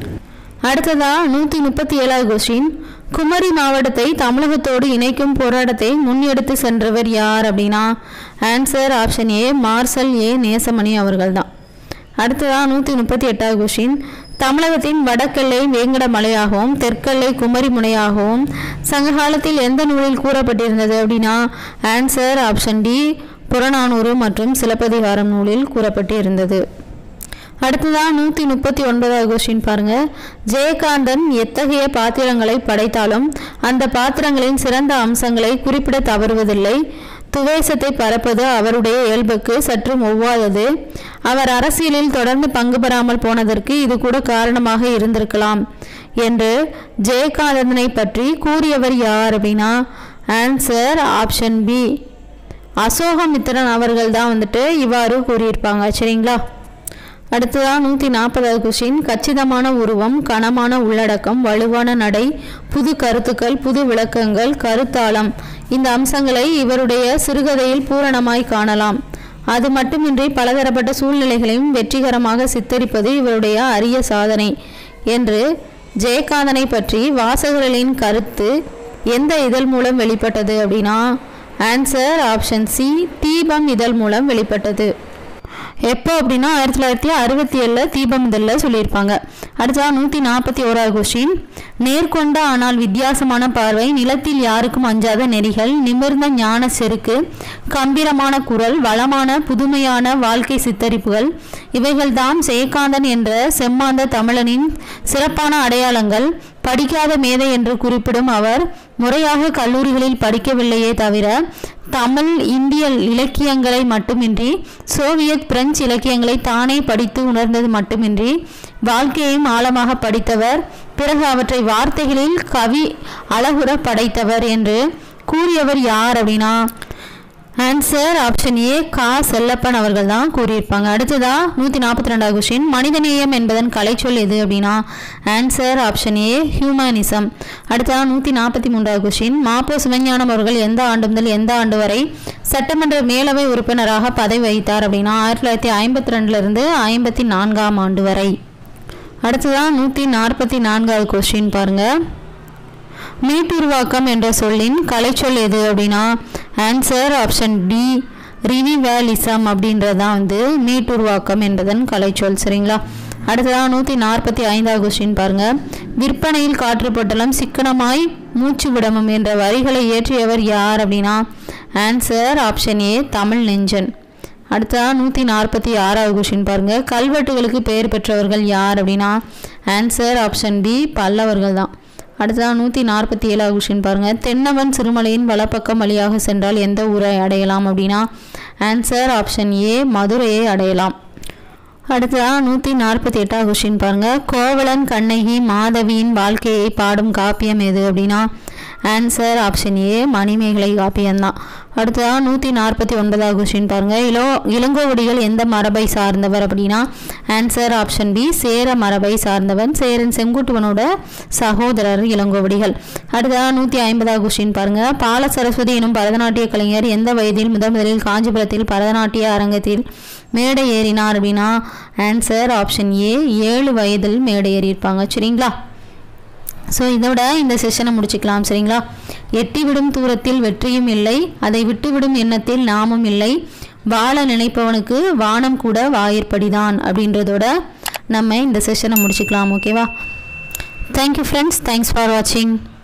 அடுத்ததா நூற்றி முப்பத்தி ஏழாவது கொஸ்டின் குமரி மாவட்டத்தை தமிழகத்தோடு இணைக்கும் போராட்டத்தை முன்னெடுத்து சென்றவர் யார் அப்படின்னா answer option A Marshal A Nesamani அவர்கள் தான் அடுத்ததா நூற்றி முப்பத்தி எட்டாவது கொஸ்டின் தமிழகத்தின் வடக்கெல்லை வேங்கட மலையாகவும் தெற்கெல்லை குமரி முனையாகவும் சங்ககாலத்தில் எந்த நூலில் கூறப்பட்டிருந்தது அப்படின்னா ஆன்சர் ஆப்ஷன் டி புறநானூறு மற்றும் சிலப்பதிகாரம் நூலில் கூறப்பட்டிருந்தது அடுத்ததான் நூற்றி முப்பத்தி ஒன்பதாவது கொஸ்டின் பாருங்க ஜெயகாந்தன் எத்தகைய பாத்திரங்களை படைத்தாலும் அந்த பாத்திரங்களின் சிறந்த அம்சங்களை குறிப்பிட தவறுவதில்லை துவேசத்தை பரப்பது அவருடைய இயல்புக்கு சற்றும் ஒவ்வாதது அவர் அரசியலில் தொடர்ந்து பங்கு பெறாமல் போனதற்கு இது கூட காரணமாக இருந்திருக்கலாம் என்று ஜெயகாந்தனை பற்றி கூறியவர் யார் அப்படின்னா ஆன்சர் ஆப்ஷன் பி அசோகமித்திரன் அவர்கள் தான் வந்துட்டு இவ்வாறு கூறியிருப்பாங்க சரிங்களா அடுத்ததான் நூற்றி நாற்பதாவது கொஸ்டின் கச்சிதமான உருவம் கனமான உள்ளடக்கம் வலுவான நடை புது கருத்துக்கள் புது விளக்கங்கள் கருத்தாளம் இந்த அம்சங்களை இவருடைய சிறுகதையில் பூரணமாய் காணலாம் அது மட்டுமின்றி பலதரப்பட்ட சூழ்நிலைகளையும் வெற்றிகரமாக சித்தரிப்பது இவருடைய அரிய சாதனை என்று ஜெயகாந்தனை பற்றி வாசகர்களின் கருத்து எந்த இதழ் மூலம் வெளிப்பட்டது அப்படின்னா ஆன்சர் ஆப்ஷன் சி தீபம் இதழ் மூலம் வெளிப்பட்டது எப்போ அப்படின்னா ஆயிரத்தி தொள்ளாயிரத்தி அறுபத்தி ஏழில் தீபம் இதழில் சொல்லியிருப்பாங்க அடுத்ததாக நூற்றி நாற்பத்தி ஓராவது கொஸ்டின் நேர்கொண்ட ஆனால் வித்தியாசமான பார்வை நிலத்தில் யாருக்கும் அஞ்சாத நெறிகள் நிமிர்ந்த ஞான செருக்கு கம்பீரமான குரல் வளமான புதுமையான வாழ்க்கை சித்தரிப்புகள் இவைகள்தாம் ஜெயகாந்தன் என்ற செம்மாந்த தமிழனின் சிறப்பான அடையாளங்கள் படிக்காத மேதை என்று குறிப்பிடும் அவர் முறையாக கல்லூரிகளில் படிக்கவில்லையே தவிர தமிழ் இந்திய இலக்கியங்களை மட்டுமின்றி சோவியத் பிரெஞ்சு இலக்கியங்களை தானே படித்து உணர்ந்தது மட்டுமின்றி வாழ்க்கையையும் ஆழமாக படித்தவர் பிறகு அவற்றை வார்த்தைகளில் கவி அழகுற படைத்தவர் என்று கூறியவர் யார் அப்படின்னா ஆன்சர் ஆப்ஷன் ஏ கா செல்லப்பன் அவர்கள் தான் கூறியிருப்பாங்க அடுத்ததா நூற்றி நாற்பத்தி ரெண்டாவது கொஸ்டின் மனிதநேயம் என்பதன் கலைச்சொல் எது அப்படின்னா ஆன்சர் ஆப்ஷன் ஏ ஹியூமனிசம் அடுத்ததா நூற்றி நாற்பத்தி மூன்றாவது கொஸ்டின் மாப்போ சிவஞானம் அவர்கள் எந்த ஆண்டு முதல் எந்த ஆண்டு வரை சட்டமன்ற மேலவை உறுப்பினராக பதவி வகித்தார் அப்படின்னா ஆயிரத்தி தொள்ளாயிரத்தி ஐம்பத்தி ரெண்டுலேருந்து ஐம்பத்தி நான்காம் ஆண்டு வரை அடுத்ததான் நூற்றி நாற்பத்தி நான்காவது கொஸ்டின் பாருங்கள் மீட்டுருவாக்கம் என்ற சொல்லின் கலைச்சொல் எது அப்படின்னா ஆன்சர் ஆப்ஷன் டி ரினிவேலிசம் அப்படின்றதான் வந்து மீட்டுருவாக்கம் என்பதன் கலைச்சொல் சரிங்களா அடுத்ததாக நூற்றி நாற்பத்தி ஐந்தாவது கொஸ்டின் பாருங்க விற்பனையில் காற்று பொட்டலம் சிக்கனமாய் மூச்சு விடமும் என்ற வரிகளை இயற்றியவர் யார் அப்படின்னா answer option A Tamil Nenjan அடுத்ததாக நூற்றி நாற்பத்தி ஆறாவது கொஸ்டின் பாருங்க கல்வெட்டுகளுக்கு பெயர் பெற்றவர்கள் யார் அப்படின்னா ஆன்சர் ஆப்ஷன் பி பல்லவர்கள் தான் அடுத்ததாக நூற்றி நாற்பத்தி ஏழாவது கொஸ்டின் பாருங்கள் தென்னவன் சிறுமலையின் வலப்பக்கம் வழியாக சென்றால் எந்த ஊரை அடையலாம் அப்படின்னா ஆன்சர் ஆப்ஷன் ஏ மதுரையை அடையலாம் அடுத்ததாக நூற்றி நாற்பத்தி எட்டாவது கொஸ்டின் பாருங்கள் கோவலன் கண்ணகி மாதவியின் வாழ்க்கையை பாடும் காப்பியம் எது அப்படின்னா ஆன்சர் ஆப்ஷன் ஏ மணிமேகலை காப்பியம்தான் அடுத்ததாக நூற்றி நாற்பத்தி ஒன்பதாவது கொஸ்டின் பாருங்கள் இளோ இளங்கோவடிகள் எந்த மரபை சார்ந்தவர் அப்படின்னா ஆன்சர் ஆப்ஷன் பி சேர மரபை சார்ந்தவன் சேரன் செங்குட்டுவனோட சகோதரர் இளங்கோவடிகள் அடுத்ததாக நூற்றி ஐம்பதாவது கொஸ்டின் பாருங்கள் பால சரஸ்வதி எனும் பரதநாட்டிய கலைஞர் எந்த வயதில் முதன் முதலில் காஞ்சிபுரத்தில் பரதநாட்டிய அரங்கத்தில் மேடை ஏறினார் அப்படின்னா ஆன்சர் ஆப்ஷன் ஏ ஏழு வயதில் மேடை ஏறியிருப்பாங்க சரிங்களா ஸோ இதோட இந்த செஷனை முடிச்சுக்கலாம் சரிங்களா எட்டி விடும் தூரத்தில் வெற்றியும் இல்லை அதை விட்டுவிடும் எண்ணத்தில் நாமும் இல்லை வாழ நினைப்பவனுக்கு வானம் கூட வாயிற்படிதான் அப்படின்றதோட நம்ம இந்த செஷனை முடிச்சுக்கலாம் ஓகேவா தேங்க்யூ ஃப்ரெண்ட்ஸ் தேங்க்ஸ் ஃபார் வாட்சிங்